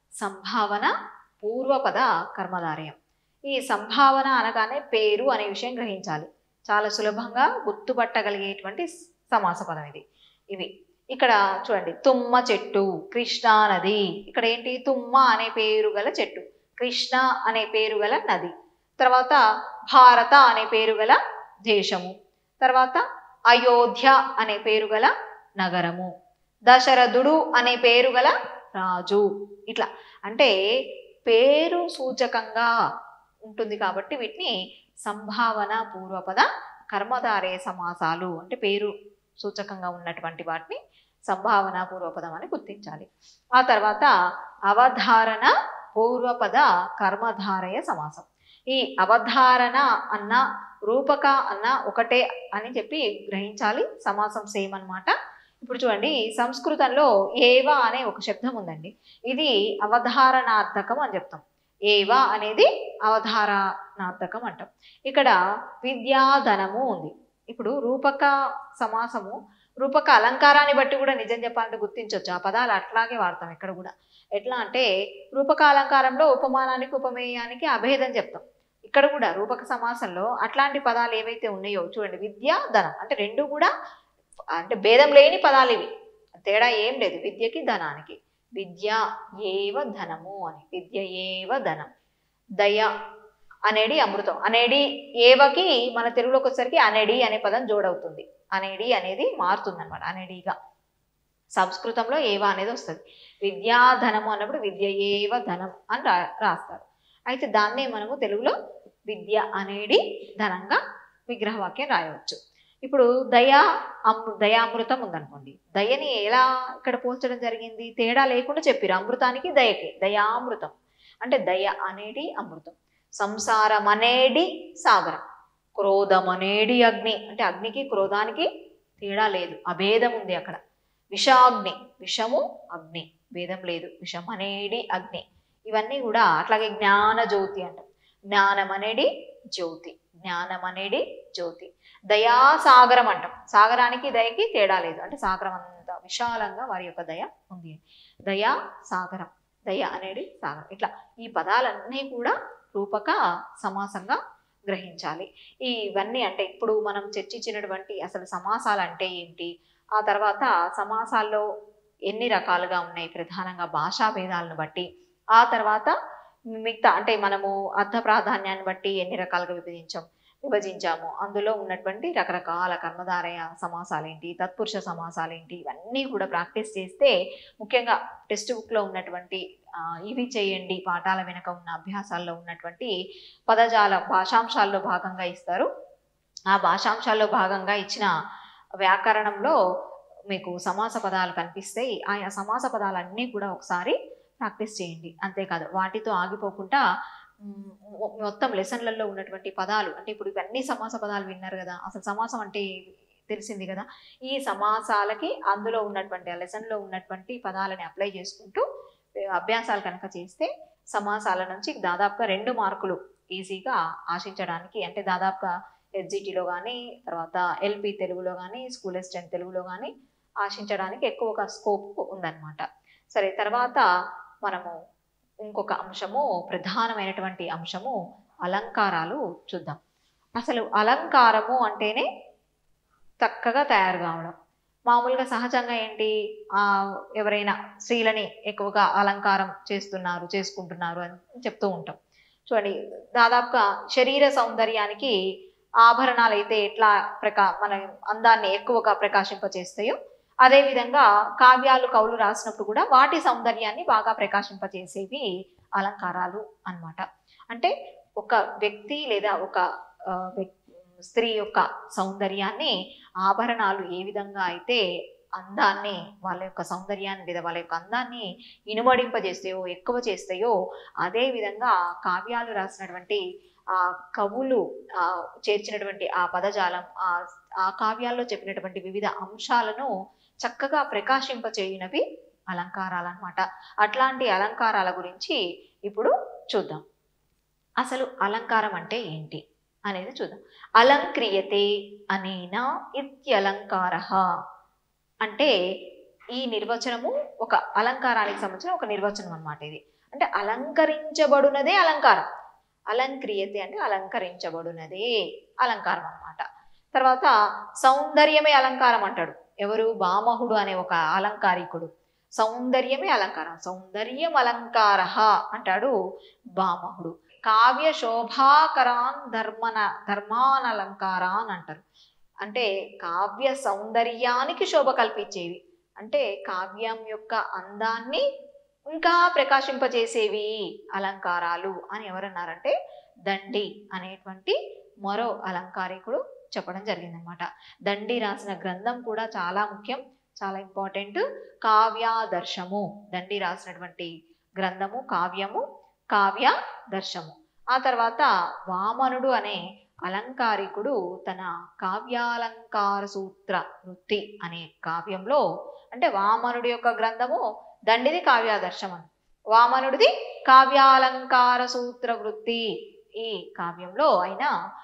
S1: సంభావన పూర్వపద కర్మధారయం ఈ సంభావన అనగానే పేరు అనే విషయం గ్రహించాలి చాలా సులభంగా గుర్తుపట్టగలిగేటువంటి సమాస పదం ఇది ఇవి ఇక్కడ చూడండి తుమ్మ చెట్టు కృష్ణా నది ఇక్కడ ఏంటి తుమ్మ అనే పేరు గల చెట్టు కృష్ణ అనే పేరు గల నది తర్వాత భారత అనే పేరు గల దేశము తర్వాత అయోధ్య అనే పేరు గల నగరము దశరథుడు అనే పేరు గల రాజు ఇట్లా అంటే పేరు సూచకంగా ఉంటుంది కాబట్టి వీటిని సంభావన పూర్వపద కర్మధారయ సమాసాలు అంటే పేరు సూచకంగా ఉన్నటువంటి వాటిని సంభావన పూర్వపదం అని గుర్తించాలి ఆ తర్వాత అవధారణ పూర్వపద కర్మధారయ సమాసం ఈ అవధారణ అన్న రూపక అన్న ఒకటే అని చెప్పి గ్రహించాలి సమాసం సేమ్ అన్నమాట ఇప్పుడు చూడండి సంస్కృతంలో ఏవ అనే ఒక శబ్దం ఉందండి ఇది అవధారణార్థకం అని చెప్తాం ఏవ అనేది అవధారణార్థకం అంటాం ఇక్కడ విద్యాధనము ఉంది ఇప్పుడు రూపక సమాసము రూపక అలంకారాన్ని బట్టి కూడా నిజం చెప్పాలంటే గుర్తించవచ్చు ఆ పదాలు అట్లాగే వాడతాం ఇక్కడ కూడా ఎట్లా అంటే రూపక అలంకారంలో ఉపమానానికి ఉపమేయానికి అభేదం చెప్తాం ఇక్కడ కూడా రూపక సమాసంలో అట్లాంటి పదాలు ఏవైతే ఉన్నాయో చూడండి విద్య ధనం అంటే రెండు కూడా అంటే భేదం లేని పదాలు ఇవి తేడా ఏం లేదు విద్యకి ధనానికి విద్య ఏవ ధనము అని విద్య ఏవ ధనం దయ అనేది అమృతం అనేది ఏవకి మన తెలుగులోకి వచ్చేసరికి అనేడి అనే పదం జోడవుతుంది అనేడి అనేది మారుతుంది అనమాట అనేడిగా సంస్కృతంలో ఏవ అనేది వస్తుంది విద్యాధనము అన్నప్పుడు విద్య ఏవ ధనం అని రా రాస్తారు అయితే దాన్నే మనము తెలుగులో విద్య అనేది ధనంగా విగ్రహవాక్యం రాయవచ్చు ఇప్పుడు దయా అమృ దయామృతం ఉందనుకోండి దయని ఎలా ఇక్కడ పోల్చడం జరిగింది తేడా లేకుండా చెప్పిరు అమృతానికి దయకి దయామృతం అంటే దయ అనేది అమృతం సంసారం అనేది సాగరం క్రోధం అనేది అగ్ని అంటే అగ్నికి క్రోధానికి తేడా లేదు అభేదం ఉంది అక్కడ విషాగ్ని విషము అగ్ని భేదం లేదు విషం అనేది అగ్ని ఇవన్నీ కూడా అట్లాగే జ్ఞాన జ్యోతి అంటాం జ్ఞానం అనేది జ్యోతి జ్ఞానం అనేది జ్యోతి దయాసాగరం అంటాం సాగరానికి దయకి తేడా లేదు అంటే సాగరం అంత విశాలంగా వారి యొక్క దయ ఉంది దయా సాగరం దయ అనేది సాగరం ఇట్లా ఈ పదాలన్నీ కూడా రూపక సమాసంగా గ్రహించాలి ఈ ఇవన్నీ అంటే ఇప్పుడు మనం చర్చించినటువంటి అసలు సమాసాలు అంటే ఏంటి ఆ తర్వాత సమాసాల్లో ఎన్ని రకాలుగా ఉన్నాయి ప్రధానంగా భాషా భేదాలను బట్టి ఆ తర్వాత మిగతా అంటే మనము అర్థ ప్రాధాన్యాన్ని బట్టి ఎన్ని రకాలుగా విభజించాం విభజించాము అందులో ఉన్నటువంటి రకరకాల కర్మధారయ సమాసాలు ఏంటి తత్పురుష సమాసాలు ఏంటి ఇవన్నీ కూడా ప్రాక్టీస్ చేస్తే ముఖ్యంగా టెక్స్ట్ బుక్లో ఉన్నటువంటి ఆ, ఇవి చేయండి పాఠాల వెనుక ఉన్న అభ్యాసాల్లో ఉన్నటువంటి పదజాల భాషాంశాల్లో భాగంగా ఇస్తారు ఆ భాషాంశాల్లో భాగంగా ఇచ్చిన వ్యాకరణంలో మీకు సమాస పదాలు కనిపిస్తాయి ఆయా సమాస పదాలన్నీ కూడా ఒకసారి ప్రాక్టీస్ చేయండి అంతేకాదు వాటితో ఆగిపోకుండా మ్, మొ- మొత్తం లెసన్లలో ఉన్నటువంటి పదాలు అంటే ఇప్పుడు ఇవన్నీ సమాస పదాలు విన్నారు కదా అసలు సమాసం అంటే తెలిసింది కదా ఈ సమాసాలకి అందులో ఉన్నటువంటి ఆ లెసన్లో ఉన్నటువంటి పదాలని అప్లై చేసుకుంటూ ఏ, అభ్యాసాలు కనుక చేస్తే సమాసాల నుంచి దాదాపుగా రెండు మార్కులు ఈజీగా ఆశించడానికి అంటే దాదాపుగా హెచ్జిటిలో కానీ తర్వాత ఎల్పి తెలుగులో కానీ స్కూల్ అసిస్టెంట్ తెలుగులో కానీ ఆశించడానికి ఎక్కువగా స్కోప్ ఉందన్నమాట సరే తర్వాత మనము ఇంకొక అంశము ప్రధానమైనటువంటి అంశము అలంకారాలు చూద్దాం అసలు అలంకారము అంటేనే చక్కగా తయారు కావడం మామూలుగా సహజంగా ఏంటి ఆ ఎవరైనా స్త్రీలని ఎక్కువగా అలంకారం చేస్తున్నారు చేసుకుంటున్నారు అని చెప్తూ ఉంటాం చూడండి దాదాపుగా శరీర సౌందర్యానికి ఆభరణాలు అయితే ఎట్లా ప్రకా మన అందాన్ని ఎక్కువగా ప్రకాశింపచేస్తాయో అదేవిధంగా కావ్యాలు కవులు రాసినప్పుడు కూడా వాటి సౌందర్యాన్ని బాగా ప్రకాశింపచేసేవి అలంకారాలు అన్నమాట అంటే ఒక వ్యక్తి లేదా ఒక ఆ, వ్యక్- స్త్రీ యొక్క సౌందర్యాన్ని ఆభరణాలు ఏ విధంగా అయితే అందాన్ని వాళ్ళ యొక్క సౌందర్యాన్ని లేదా వాళ్ళ యొక్క అందాన్ని ఇనుమడింపజేస్తాయో ఎక్కువ చేస్తాయో అదే విధంగా కావ్యాలు రాసినటువంటి ఆ కవులు ఆ చేర్చినటువంటి ఆ పదజాలం ఆ ఆ కావ్యాల్లో చెప్పినటువంటి వివిధ అంశాలను చక్కగా ప్రకాశింపచేయునవి అలంకారాలు అన్నమాట అట్లాంటి అలంకారాల గురించి ఇప్పుడు చూద్దాం అసలు అలంకారం అంటే ఏంటి అనేది చూద్దాం అలంక్రియతే అనేన ఇత్యలంకార అంటే ఈ నిర్వచనము ఒక అలంకారానికి సంబంధించిన ఒక నిర్వచనం అన్నమాట ఇది అంటే అలంకరించబడునదే అలంకారం అలంక్రియతే అంటే అలంకరించబడునదే అలంకారం అన్నమాట తర్వాత సౌందర్యమే అలంకారం అంటాడు ఎవరు బామహుడు అనే ఒక అలంకారికుడు సౌందర్యమే అలంకారం సౌందర్యం అలంకార అంటాడు బామహుడు కావ్య శోభాకరాన్ ధర్మన ధర్మానలంకారాన్ అంటారు అంటే కావ్య సౌందర్యానికి శోభ కల్పించేవి అంటే కావ్యం యొక్క అందాన్ని ఇంకా ప్రకాశింపజేసేవి అలంకారాలు అని ఎవరన్నారంటే దండి అనేటువంటి మరో అలంకారికుడు చెప్పడం జరిగిందనమాట దండి రాసిన గ్రంథం కూడా చాలా ముఖ్యం చాలా ఇంపార్టెంట్ కావ్యాదర్శము దండి రాసినటువంటి గ్రంథము కావ్యము కావ్య దర్శము ఆ తర్వాత వామనుడు అనే అలంకారికుడు తన కావ్యాలంకార సూత్ర వృత్తి అనే కావ్యంలో అంటే వామనుడి యొక్క గ్రంథము దండిది కావ్యాదర్శం వామనుడిది కావ్యాలంకార సూత్ర వృత్తి ఈ కావ్యంలో ఆయన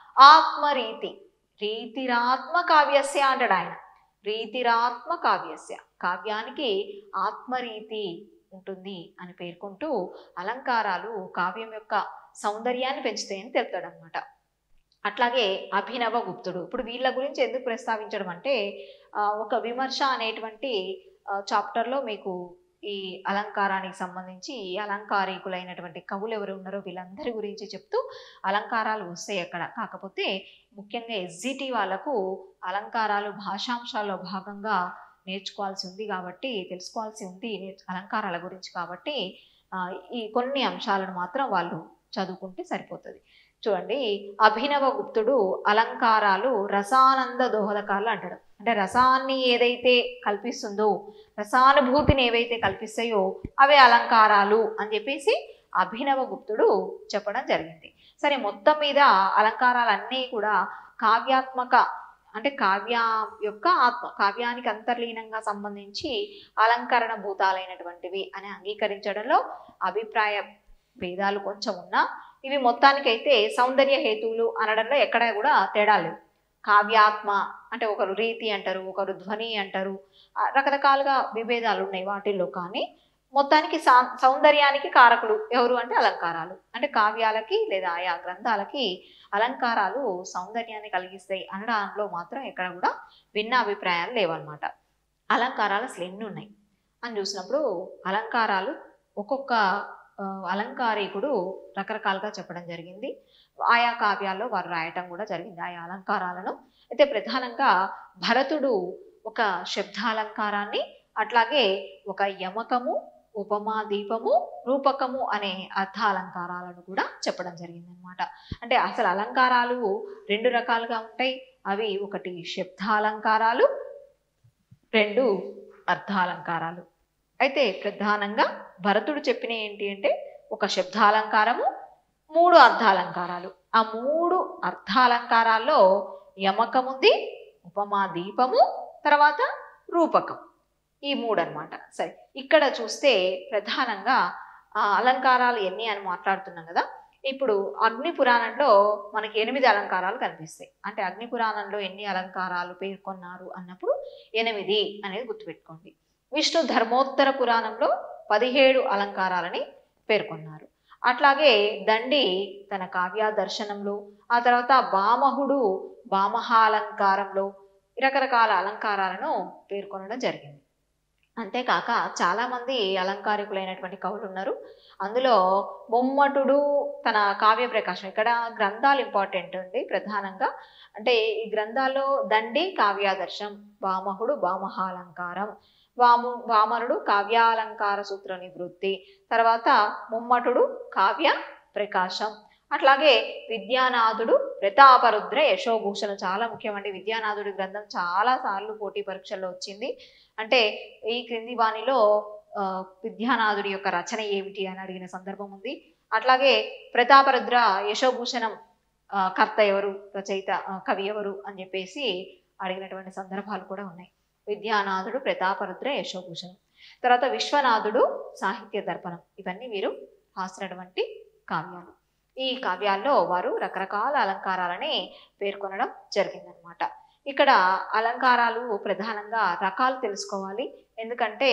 S1: ఆత్మరీతి రీతిరాత్మ కావ్యస్య అంటాడు ఆయన రీతిరాత్మ కావ్యస్య కావ్యానికి ఆత్మరీతి ఉంటుంది అని పేర్కొంటూ అలంకారాలు కావ్యం యొక్క సౌందర్యాన్ని పెంచుతాయని తెలుపుతాడు అనమాట అట్లాగే అభినవ గుప్తుడు ఇప్పుడు వీళ్ళ గురించి ఎందుకు ప్రస్తావించడం అంటే ఆ, ఒక విమర్శ అనేటువంటి ఆ, చాప్టర్లో మీకు ఈ అలంకారానికి సంబంధించి ఈ అలంకారికులైనటువంటి కవులు ఎవరు ఉన్నారో వీళ్ళందరి గురించి చెప్తూ అలంకారాలు వస్తాయి అక్కడ కాకపోతే ముఖ్యంగా ఎస్జిటి వాళ్ళకు అలంకారాలు భాషాంశాల్లో భాగంగా నేర్చుకోవాల్సి ఉంది కాబట్టి తెలుసుకోవాల్సి ఉంది నేర్చు- అలంకారాల గురించి కాబట్టి ఆ, ఈ కొన్ని అంశాలను మాత్రం వాళ్ళు చదువుకుంటే సరిపోతుంది చూడండి అభినవ గుప్తుడు అలంకారాలు రసానంద దోహదకాలు అంటాడు అంటే రసాన్ని ఏదైతే కల్పిస్తుందో రసానుభూతిని ఏవైతే కల్పిస్తాయో అవే అలంకారాలు అని చెప్పేసి అభినవ గుప్తుడు చెప్పడం జరిగింది సరే మొత్తం మీద అలంకారాలన్నీ కూడా కావ్యాత్మక అంటే కావ్య యొక్క ఆత్మ కావ్యానికి అంతర్లీనంగా సంబంధించి అలంకరణ భూతాలైనటువంటివి అని అంగీకరించడంలో అభిప్రాయ భేదాలు కొంచెం ఉన్నా ఇవి మొత్తానికైతే సౌందర్య హేతువులు అనడంలో ఎక్కడ కూడా తేడా లేవు కావ్యాత్మ అంటే ఒకరు రీతి అంటారు ఒకరు ధ్వని అంటారు ఆ, రకరకాలుగా విభేదాలు ఉన్నాయి వాటిల్లో కానీ మొత్తానికి సా- సౌందర్యానికి కారకులు ఎవరు అంటే అలంకారాలు అంటే కావ్యాలకి లేదా ఆయా గ్రంథాలకి అలంకారాలు సౌందర్యాన్ని కలిగిస్తాయి అనడంలో మాత్రం ఎక్కడ కూడా భిన్న అభిప్రాయాలు లేవన్నమాట అలంకారాలు అసలు ఎన్ని ఉన్నాయి అని చూసినప్పుడు అలంకారాలు ఒక్కొక్క ఆ, అలంకారికుడు రకరకాలుగా చెప్పడం జరిగింది ఆయా కావ్యాల్లో వారు రాయటం కూడా జరిగింది ఆయా అలంకారాలను అయితే ప్రధానంగా భరతుడు ఒక శబ్దాలంకారాన్ని అట్లాగే ఒక యమకము ఉపమా దీపము రూపకము అనే అర్థాలంకారాలను కూడా చెప్పడం జరిగింది అనమాట అంటే అసలు అలంకారాలు రెండు రకాలుగా ఉంటాయి అవి ఒకటి శబ్దాలంకారాలు రెండు అర్థాలంకారాలు అయితే ప్రధానంగా భరతుడు చెప్పిన ఏంటి అంటే ఒక శబ్దాలంకారము మూడు అర్థాలంకారాలు ఆ మూడు అర్థాలంకారాల్లో యమకం ఉంది ఉపమా దీపము తర్వాత రూపకం ఈ మూడు అన్నమాట సరే ఇక్కడ చూస్తే ప్రధానంగా ఆ అలంకారాలు ఎన్ని అని మాట్లాడుతున్నాం కదా ఇప్పుడు అగ్ని పురాణంలో మనకి ఎనిమిది అలంకారాలు కనిపిస్తాయి అంటే అగ్ని పురాణంలో ఎన్ని అలంకారాలు పేర్కొన్నారు అన్నప్పుడు ఎనిమిది అనేది గుర్తుపెట్టుకోండి విష్ణు ధర్మోత్తర పురాణంలో పదిహేడు అలంకారాలని పేర్కొన్నారు అట్లాగే దండి తన కావ్య దర్శనంలో ఆ తర్వాత బామహుడు బామహాలంకారంలో రకరకాల అలంకారాలను పేర్కొనడం జరిగింది అంతేకాక చాలామంది అలంకారికులైనటువంటి కవులు ఉన్నారు అందులో బొమ్మటుడు తన కావ్య ప్రకాశం ఇక్కడ గ్రంథాలు ఇంపార్టెంట్ ఉంది ప్రధానంగా అంటే ఈ గ్రంథాల్లో దండి కావ్యాదర్శం వామహుడు వామహాలంకారం వాము వామనుడు కావ్యాలంకార సూత్ర నివృత్తి తర్వాత ముమ్మటుడు కావ్య ప్రకాశం అట్లాగే విద్యానాథుడు ప్రతాపరుద్ర యశోభూషణ చాలా ముఖ్యమండి విద్యానాథుడి గ్రంథం చాలా సార్లు పోటీ పరీక్షల్లో వచ్చింది అంటే ఈ క్రింది వాణిలో ఆ, విద్యానాథుడి యొక్క రచన ఏమిటి అని అడిగిన సందర్భం ఉంది అట్లాగే ప్రతాపరుద్ర యశోభూషణం ఆ, కర్త ఎవరు రచయిత ఆ, కవి ఎవరు అని చెప్పేసి అడిగినటువంటి సందర్భాలు కూడా ఉన్నాయి విద్యానాథుడు ప్రతాపరుద్ర యశోభూషణం తర్వాత విశ్వనాథుడు సాహిత్య దర్పణం ఇవన్నీ వీరు రాసినటువంటి కావ్యాలు ఈ కావ్యాల్లో వారు రకరకాల అలంకారాలని పేర్కొనడం జరిగిందనమాట ఇక్కడ అలంకారాలు ప్రధానంగా రకాలు తెలుసుకోవాలి ఎందుకంటే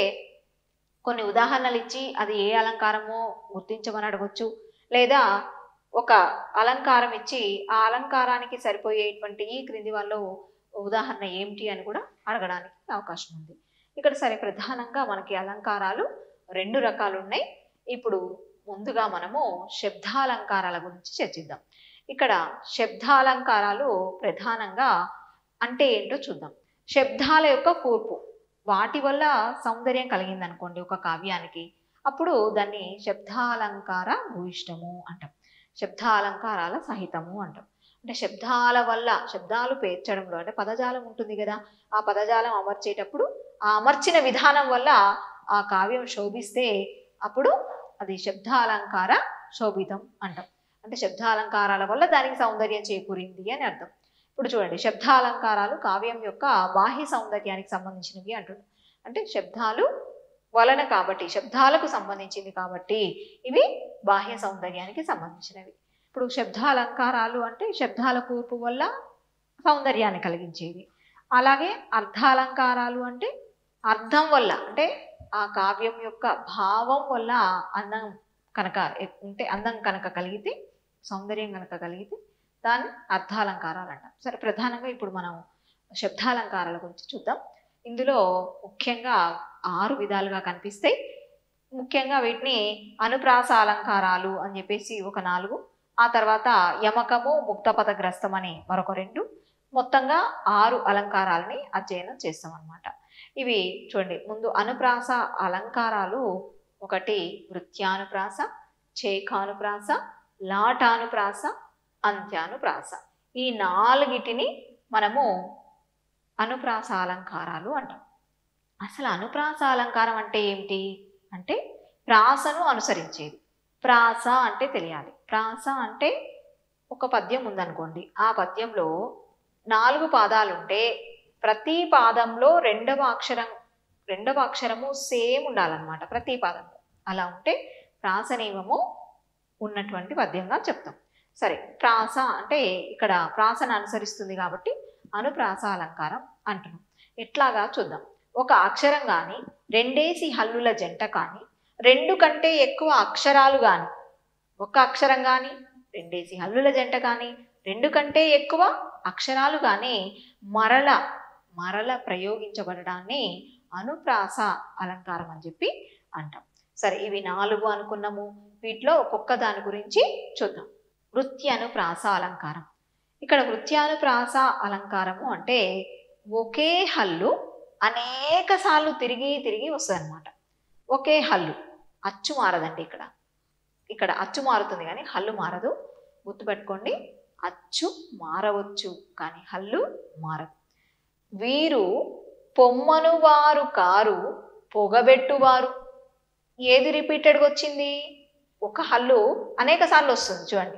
S1: కొన్ని ఉదాహరణలు ఇచ్చి అది ఏ అలంకారమో గుర్తించమని అడగొచ్చు లేదా ఒక అలంకారం ఇచ్చి ఆ అలంకారానికి సరిపోయేటువంటి ఈ క్రింది వాళ్ళు ఉదాహరణ ఏమిటి అని కూడా అడగడానికి అవకాశం ఉంది ఇక్కడ సరే ప్రధానంగా మనకి అలంకారాలు రెండు రకాలు ఉన్నాయి ఇప్పుడు ముందుగా మనము శబ్దాలంకారాల గురించి చర్చిద్దాం ఇక్కడ శబ్దాలంకారాలు ప్రధానంగా అంటే ఏంటో చూద్దాం శబ్దాల యొక్క కూర్పు వాటి వల్ల సౌందర్యం కలిగింది అనుకోండి ఒక కావ్యానికి అప్పుడు దాన్ని శబ్దాలంకార భూయిష్టము అంటాం శబ్దాలంకారాల సహితము అంటాం అంటే శబ్దాల వల్ల శబ్దాలు పేర్చడంలో అంటే పదజాలం ఉంటుంది కదా ఆ పదజాలం అమర్చేటప్పుడు ఆ అమర్చిన విధానం వల్ల ఆ కావ్యం శోభిస్తే అప్పుడు అది శబ్దాలంకార శోభితం అంటాం అంటే శబ్దాలంకారాల వల్ల దానికి సౌందర్యం చేకూరింది అని అర్థం ఇప్పుడు చూడండి శబ్దాలంకారాలు కావ్యం యొక్క బాహ్య సౌందర్యానికి సంబంధించినవి అంటున్నాం అంటే శబ్దాలు వలన కాబట్టి శబ్దాలకు సంబంధించింది కాబట్టి ఇవి బాహ్య సౌందర్యానికి సంబంధించినవి ఇప్పుడు శబ్దాలంకారాలు అంటే శబ్దాల కూర్పు వల్ల సౌందర్యాన్ని కలిగించేవి అలాగే అర్థాలంకారాలు అంటే అర్థం వల్ల అంటే ఆ కావ్యం యొక్క భావం వల్ల అందం కనుక ఎ- ఉంటే అందం కనుక కలిగితే సౌందర్యం కనుక కలిగితే దాన్ని అర్థాలంకారాలు అంటాం సరే ప్రధానంగా ఇప్పుడు మనం శబ్దాలంకారాల గురించి చూద్దాం ఇందులో ముఖ్యంగా ఆరు విధాలుగా కనిపిస్తాయి ముఖ్యంగా వీటిని అనుప్రాస అలంకారాలు అని చెప్పేసి ఒక నాలుగు ఆ తర్వాత యమకము ముక్తపథగ్రస్తం అని మరొక రెండు మొత్తంగా ఆరు అలంకారాలని అధ్యయనం చేస్తాం అన్నమాట ఇవి చూడండి ముందు అనుప్రాస అలంకారాలు ఒకటి వృత్యానుప్రాస చేకానుప్రాస లాటానుప్రాస అంత్యానుప్రాస ఈ నాలుగిటిని మనము అనుప్రాస అలంకారాలు అంటాం అసలు అనుప్రాస అలంకారం అంటే ఏమిటి అంటే ప్రాసను అనుసరించేది ప్రాస అంటే తెలియాలి ప్రాస అంటే ఒక పద్యం ఉందనుకోండి ఆ పద్యంలో నాలుగు పాదాలు ఉంటే ప్రతి పాదంలో రెండవ అక్షరం రెండవ అక్షరము సేమ్ ఉండాలన్నమాట ప్రతి పాదంలో అలా ఉంటే ప్రాస నియమము ఉన్నటువంటి పద్యంగా చెప్తాం సరే ప్రాస అంటే ఇక్కడ ప్రాసను అనుసరిస్తుంది కాబట్టి అనుప్రాస అలంకారం అంటున్నాం ఎట్లాగా చూద్దాం ఒక అక్షరం కానీ రెండేసి హల్లుల జంట కానీ రెండు కంటే ఎక్కువ అక్షరాలు కానీ ఒక అక్షరం కానీ రెండేసి హల్లుల జంట కానీ రెండు కంటే ఎక్కువ అక్షరాలు కానీ మరల మరల ప్రయోగించబడడాన్ని అనుప్రాస అలంకారం అని చెప్పి అంటాం సరే ఇవి నాలుగు అనుకున్నాము వీటిలో ఒక్కొక్క దాని గురించి చూద్దాం వృత్యానుప్రాస అలంకారం ఇక్కడ వృత్యానుప్రాస అలంకారము అంటే ఒకే హల్లు అనేక సార్లు తిరిగి తిరిగి వస్తుంది అనమాట ఒకే హల్లు అచ్చు మారదండి ఇక్కడ ఇక్కడ అచ్చు మారుతుంది కానీ హల్లు మారదు గుర్తుపెట్టుకోండి అచ్చు మారవచ్చు కానీ హల్లు మారదు వీరు పొమ్మను వారు కారు పొగబెట్టువారు ఏది రిపీటెడ్గా వచ్చింది ఒక హల్లు అనేక సార్లు వస్తుంది చూడండి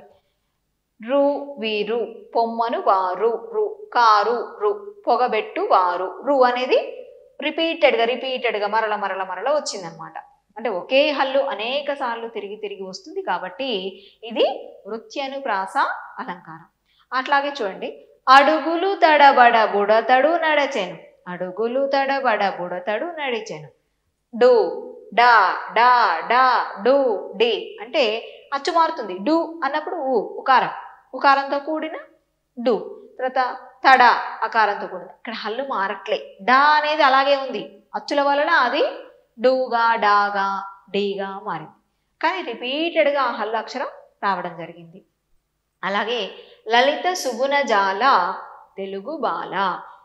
S1: రు వీరు పొమ్మను వారు రు కారు రు పొగబెట్టు వారు రు అనేది రిపీటెడ్గా రిపీటెడ్గా మరల మరల మరల వచ్చిందనమాట అంటే ఒకే హల్లు అనేక సార్లు తిరిగి తిరిగి వస్తుంది కాబట్టి ఇది వృత్యనుప్రాస అలంకారం అట్లాగే చూడండి అడుగులు తడబడ బుడతడు నడచెను అడుగులు తడబడ బుడతడు నడిచెను డు డా డా డా డు డి అంటే అచ్చు మారుతుంది డు అన్నప్పుడు ఊ ఉకారం ఉకారంతో కూడిన డు తర్వాత తడ అకారంతో కూడిన ఇక్కడ హల్లు మారట్లే డా అనేది అలాగే ఉంది అచ్చుల వలన అది డూగా డాగా డీగా మారింది కానీ రిపీటెడ్గా ఆ హల్లు అక్షరం రావడం జరిగింది అలాగే లలిత సుగుణ జాల తెలుగు బాల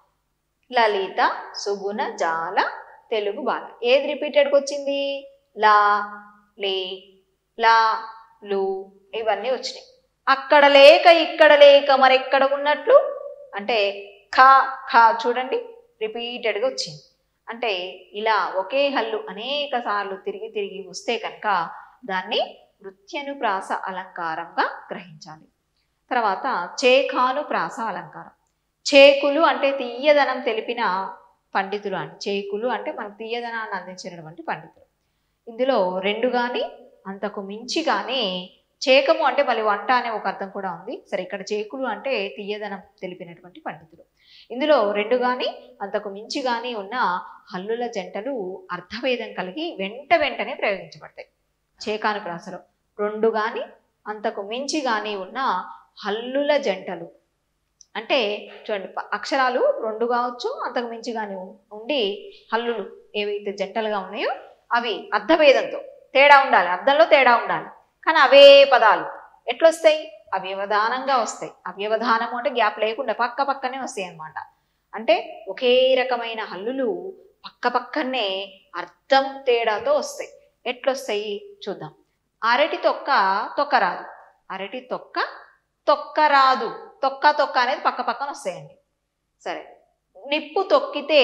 S1: లలిత సుగుణ జాల తెలుగు బాల ఏది రిపీటెడ్గా వచ్చింది లా లే లా లు ఇవన్నీ వచ్చినాయి అక్కడ లేక ఇక్కడ లేక మరెక్కడ ఉన్నట్లు అంటే ఖా ఖా చూడండి రిపీటెడ్గా వచ్చింది అంటే ఇలా ఒకే హల్లు అనేక సార్లు తిరిగి తిరిగి వస్తే కనుక దాన్ని వృత్యనుప్రాస అలంకారంగా గ్రహించాలి తర్వాత చేకానుప్రాస అలంకారం చేకులు అంటే తీయదనం తెలిపిన పండితులు అని చేకులు అంటే మనకు తీయదనాన్ని అందించినటువంటి పండితులు ఇందులో రెండు కానీ అంతకు మించి కానీ చేకము అంటే మళ్ళీ వంట అనే ఒక అర్థం కూడా ఉంది సరే ఇక్కడ చేకులు అంటే తీయదనం తెలిపినటువంటి పండితులు ఇందులో రెండు కానీ అంతకు మించి కానీ ఉన్న హల్లుల జంటలు అర్థభేదం కలిగి వెంట వెంటనే ప్రయోగించబడతాయి చేకాను ప్రాసలో రెండు కానీ అంతకు మించి కానీ ఉన్న హల్లుల జంటలు అంటే చూడండి ప- అక్షరాలు రెండు కావచ్చు అంతకు మించి కానీ ఉం- ఉండి హల్లులు ఏవైతే జంటలుగా ఉన్నాయో అవి అర్థభేదంతో తేడా ఉండాలి అర్థంలో తేడా ఉండాలి కానీ అవే పదాలు ఎట్లొస్తాయి అవ్యవధానంగా వస్తాయి అవ్యవధానము అంటే గ్యాప్ లేకుండా పక్క పక్కనే వస్తాయి అన్నమాట అంటే ఒకే రకమైన హల్లులు పక్క పక్కనే అర్థం తేడాతో వస్తాయి ఎట్లొస్తాయి చూద్దాం అరటి తొక్క తొక్కరాదు అరటి తొక్క తొక్కరాదు తొక్క తొక్క అనేది పక్క పక్కన వస్తాయండి సరే నిప్పు తొక్కితే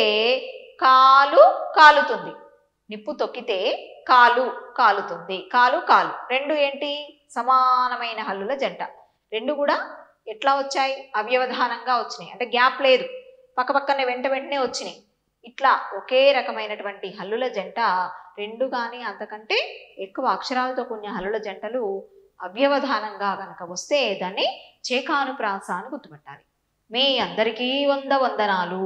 S1: కాలు కాలుతుంది నిప్పు తొక్కితే కాలు కాలుతుంది కాలు కాలు రెండు ఏంటి సమానమైన హల్లుల జంట రెండు కూడా ఎట్లా వచ్చాయి అవ్యవధానంగా వచ్చినాయి అంటే గ్యాప్ లేదు పక్క పక్కనే వెంట వెంటనే వచ్చినాయి ఇట్లా ఒకే రకమైనటువంటి హల్లుల జంట రెండు కానీ అంతకంటే ఎక్కువ అక్షరాలతో కూడిన హల్లుల జంటలు అవ్యవధానంగా కనుక వస్తే దాన్ని చేకానుప్రాస అని గుర్తుపట్టాలి మీ అందరికీ వంద వందనాలు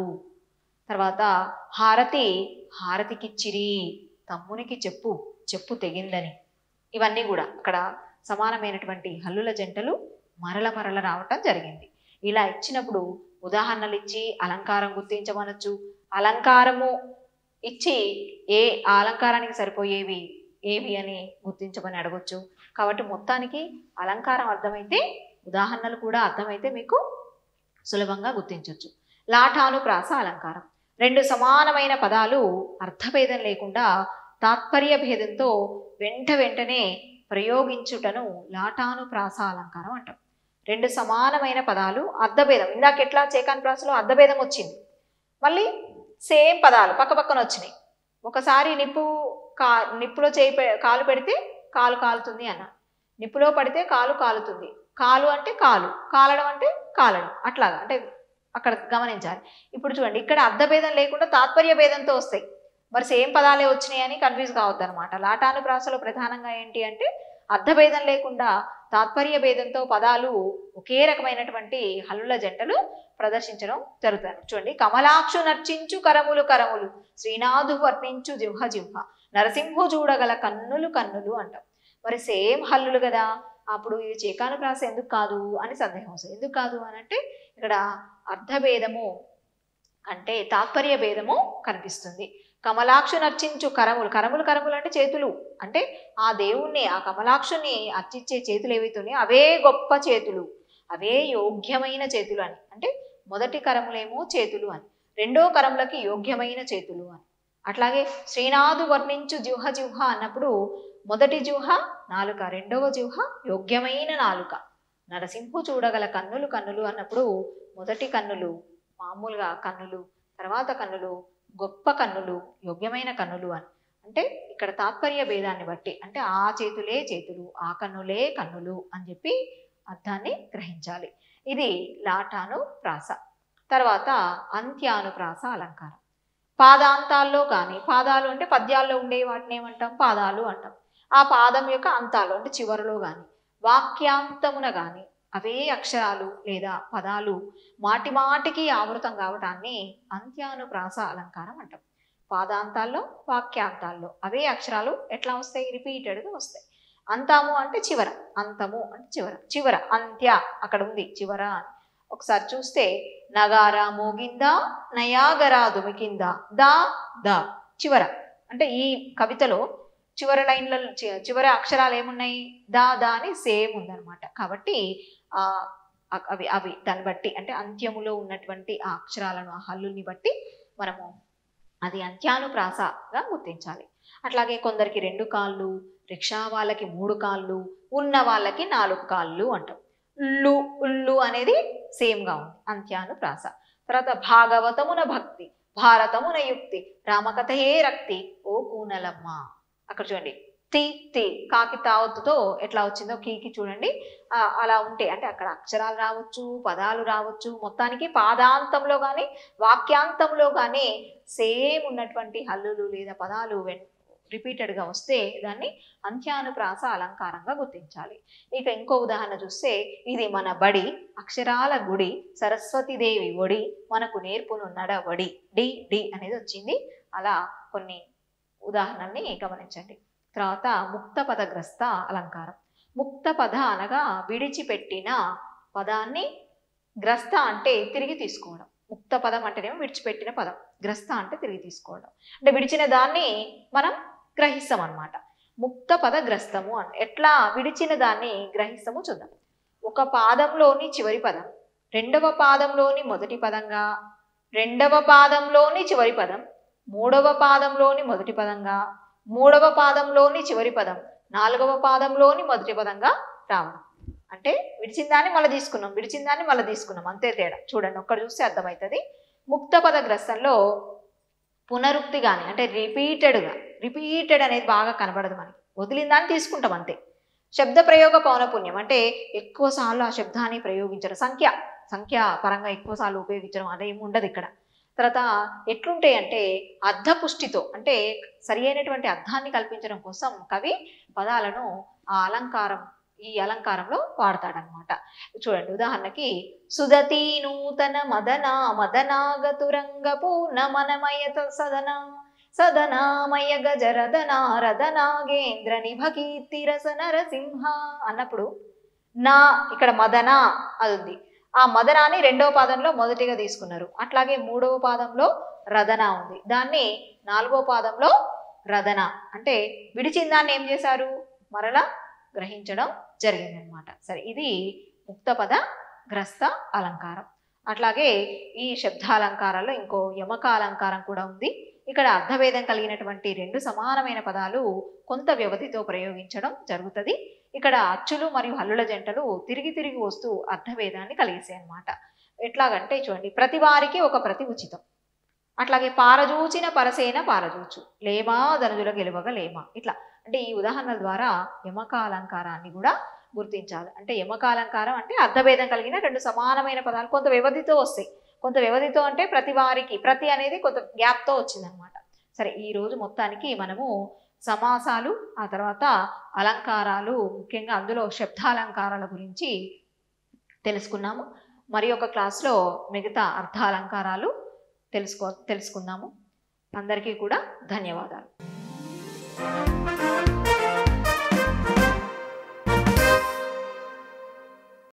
S1: తర్వాత హారతి హారతికిచ్చిరి తమ్మునికి చెప్పు చెప్పు తెగిందని ఇవన్నీ కూడా అక్కడ సమానమైనటువంటి హల్లుల జంటలు మరల మరల రావటం జరిగింది ఇలా ఇచ్చినప్పుడు ఉదాహరణలు ఇచ్చి అలంకారం గుర్తించమనొచ్చు అలంకారము ఇచ్చి ఏ ఆ అలంకారానికి సరిపోయేవి ఏవి అని గుర్తించమని అడగొచ్చు కాబట్టి మొత్తానికి అలంకారం అర్థమైతే ఉదాహరణలు కూడా అర్థమైతే మీకు సులభంగా గుర్తించవచ్చు లాఠాను ప్రాస అలంకారం రెండు సమానమైన పదాలు అర్థభేదం లేకుండా తాత్పర్య భేదంతో వెంట వెంటనే ప్రయోగించుటను లాటాను ప్రాస అలంకారం అంటాం రెండు సమానమైన పదాలు అర్ధభేదం ఇందాక ఎట్లా చేకాన్ ప్రాసలో అర్ధభేదం వచ్చింది మళ్ళీ సేమ్ పదాలు పక్క పక్కన వచ్చినాయి ఒకసారి నిప్పు కా నిప్పులో చేయి పె- కాలు పెడితే కాలు కాలుతుంది అన్న నిప్పులో పడితే కాలు కాలుతుంది కాలు అంటే కాలు కాలడం అంటే కాలడం అట్లాగా అంటే అక్కడ గమనించాలి ఇప్పుడు చూడండి ఇక్కడ అర్ధభేదం లేకుండా తాత్పర్య భేదంతో వస్తాయి మరి సేమ్ పదాలే వచ్చినాయి అని కన్ఫ్యూజ్ కావద్దు అనమాట లాటాను ప్రాసలో ప్రధానంగా ఏంటి అంటే అర్ధభేదం లేకుండా తాత్పర్య భేదంతో పదాలు ఒకే రకమైనటువంటి హల్లుల జంటలు ప్రదర్శించడం జరుగుతుంది చూడండి కమలాక్షు నర్చించు కరములు కరములు శ్రీనాథు వర్ణించు జిహ్వ జిహ్వ నరసింహు చూడగల కన్నులు కన్నులు అంటాం మరి సేమ్ హల్లులు కదా అప్పుడు ఇది చేకాను ప్రాస ఎందుకు కాదు అని సందేహం వస్తుంది ఎందుకు కాదు అని అంటే ఇక్కడ అర్ధభేదము అంటే తాత్పర్య భేదము కనిపిస్తుంది కమలాక్షు నర్చించు కరములు కరములు కరములు అంటే చేతులు అంటే ఆ దేవుణ్ణి ఆ కమలాక్షుని అర్చించే చేతులు ఏవైతే ఉన్నాయో అవే గొప్ప చేతులు అవే యోగ్యమైన చేతులు అని అంటే మొదటి కరములేమో చేతులు అని రెండో కరములకి యోగ్యమైన చేతులు అని అట్లాగే శ్రీనాథు వర్ణించు జిహ్వ జిహ్వ అన్నప్పుడు మొదటి జిహ్వ నాలుక రెండవ జిహ్వ యోగ్యమైన నాలుక నరసింహు చూడగల కన్నులు కన్నులు అన్నప్పుడు మొదటి కన్నులు మామూలుగా కన్నులు తర్వాత కన్నులు గొప్ప కన్నులు యోగ్యమైన కన్నులు అని అంటే ఇక్కడ తాత్పర్య భేదాన్ని బట్టి అంటే ఆ చేతులే చేతులు ఆ కన్నులే కన్నులు అని చెప్పి అర్థాన్ని గ్రహించాలి ఇది లాటాను ప్రాస తర్వాత అంత్యానుప్రాస అలంకారం పాదాంతాల్లో కానీ పాదాలు అంటే పద్యాల్లో ఉండే వాటిని ఏమంటాం పాదాలు అంటాం ఆ పాదం యొక్క అంతాలు అంటే చివరిలో కానీ వాక్యాంతమున కానీ అవే అక్షరాలు లేదా పదాలు మాటి మాటికి ఆవృతం కావటాన్ని అంత్యానుప్రాస అలంకారం అంటాం పాదాంతాల్లో వాక్యాంతాల్లో అవే అక్షరాలు ఎట్లా వస్తాయి రిపీటెడ్గా వస్తాయి అంతము అంటే చివర అంతము అంటే చివర చివర అంత్య అక్కడ ఉంది చివర అని ఒకసారి చూస్తే నగారా మోగిందా నయాగరా దుమికిందా దా దా చివర అంటే ఈ కవితలో చివరి లైన్లలో చి- చివరి అక్షరాలు ఏమున్నాయి దా దా అని సేమ్ ఉందన్నమాట కాబట్టి ఆ అ- అవి అవి దాన్ని బట్టి అంటే అంత్యములో ఉన్నటువంటి ఆ అక్షరాలను ఆ హల్లుని బట్టి మనము అది అంత్యానుప్రాసగా గుర్తించాలి అట్లాగే కొందరికి రెండు కాళ్ళు రిక్షా వాళ్ళకి మూడు కాళ్ళు ఉన్న వాళ్ళకి నాలుగు కాళ్ళు అంటాం ఉల్లు ఉల్లు అనేది సేమ్గా ఉంది అంత్యానుప్రాస తర్వాత భాగవతమున భక్తి భారతమున యుక్తి రామకథయే రక్తి ఓ కూనలమ్మ అక్కడ చూడండి తి తి కాకి తావత్తుతో ఎట్లా వచ్చిందో కీకి చూడండి ఆ, అలా ఉంటే అంటే అక్కడ అక్షరాలు రావచ్చు పదాలు రావచ్చు మొత్తానికి పాదాంతంలో కానీ వాక్యాంతంలో కానీ సేమ్ ఉన్నటువంటి హల్లులు లేదా పదాలు వెన్ రిపీటెడ్గా వస్తే దాన్ని అంత్యానుప్రాస అలంకారంగా గుర్తించాలి ఇక ఇంకో ఉదాహరణ చూస్తే ఇది మన బడి అక్షరాల గుడి సరస్వతీదేవి ఒడి మనకు నేర్పునున్నడ వడి డి డి అనేది వచ్చింది అలా కొన్ని ఉదాహరణల్ని గమనించండి తర్వాత ముక్త పదగ్రస్త అలంకారం ముక్త పద అనగా విడిచిపెట్టిన పదాన్ని గ్రస్త అంటే తిరిగి తీసుకోవడం ముక్త పదం అంటేనేమో విడిచిపెట్టిన పదం గ్రస్త అంటే తిరిగి తీసుకోవడం అంటే విడిచిన దాన్ని మనం గ్రహిస్తాం అన్నమాట ముక్త పద గ్రస్తము అని ఎట్లా విడిచిన దాన్ని గ్రహిస్తామో చూద్దాం ఒక పాదంలోని చివరి పదం రెండవ పాదంలోని మొదటి పదంగా రెండవ పాదంలోని చివరి పదం మూడవ పాదంలోని మొదటి పదంగా మూడవ పాదంలోని చివరి పదం నాలుగవ పాదంలోని మొదటి పదంగా రావడం అంటే విడిచిన దాన్ని మళ్ళీ తీసుకున్నాం విడిచిన దాన్ని మళ్ళీ తీసుకున్నాం అంతే తేడా చూడండి ఒక్కడ చూస్తే అర్థమవుతుంది ముక్త పద గ్రస్తంలో పునరుక్తి కానీ అంటే రిపీటెడ్గా రిపీటెడ్ అనేది బాగా కనబడదు మనకి వదిలిన దాన్ని తీసుకుంటాం అంతే శబ్ద ప్రయోగ పౌనపుణ్యం అంటే ఎక్కువ సార్లు ఆ శబ్దాన్ని ప్రయోగించడం సంఖ్య సంఖ్య పరంగా ఎక్కువ సార్లు ఉపయోగించడం అదేమి ఉండదు ఇక్కడ తర్వాత ఎట్లుంటాయి అంటే అర్థపుష్టితో అంటే సరి అయినటువంటి అర్థాన్ని కల్పించడం కోసం కవి పదాలను ఆ అలంకారం ఈ అలంకారంలో వాడతాడనమాట చూడండి ఉదాహరణకి సుదతి నూతన మదన మదనాగతురంగ పూర్ణ మనమయత సదన సదనామయ గజరదన రదనాగేంద్ర నిభకీర్తి రస నరసింహ అన్నప్పుడు నా ఇక్కడ మదన అది ఉంది ఆ మదనాన్ని రెండవ పాదంలో మొదటిగా తీసుకున్నారు అట్లాగే మూడవ పాదంలో రదన ఉంది దాన్ని నాలుగో పాదంలో రదన అంటే విడిచిన దాన్ని ఏం చేశారు మరలా గ్రహించడం జరిగిందనమాట సరే ఇది ముక్తపద గ్రస్త అలంకారం అట్లాగే ఈ శబ్దాలంకారాల్లో ఇంకో యమక అలంకారం కూడా ఉంది ఇక్కడ అర్థభేదం కలిగినటువంటి రెండు సమానమైన పదాలు కొంత వ్యవధితో ప్రయోగించడం జరుగుతుంది ఇక్కడ అచ్చులు మరియు హల్లుల జంటలు తిరిగి తిరిగి వస్తూ అర్థభేదాన్ని కలిగిస్తాయి అన్నమాట ఎట్లాగంటే చూడండి ప్రతి వారికి ఒక ప్రతి ఉచితం అట్లాగే పారజూచిన పరసేన పారజూచు లేమా ధనుజుల గెలువగ లేమా ఇట్లా అంటే ఈ ఉదాహరణల ద్వారా యమక అలంకారాన్ని కూడా గుర్తించాలి అంటే యమక అలంకారం అంటే అర్థభేదం కలిగిన రెండు సమానమైన పదాలు కొంత వ్యవధితో వస్తాయి కొంత వ్యవధితో అంటే ప్రతి వారికి ప్రతి అనేది కొంత గ్యాప్తో వచ్చిందనమాట సరే ఈ రోజు మొత్తానికి మనము సమాసాలు ఆ తర్వాత అలంకారాలు ముఖ్యంగా అందులో శబ్దాలంకారాల గురించి తెలుసుకున్నాము మరి ఒక క్లాస్లో మిగతా అర్థాలంకారాలు తెలుసుకో తెలుసుకుందాము అందరికీ కూడా ధన్యవాదాలు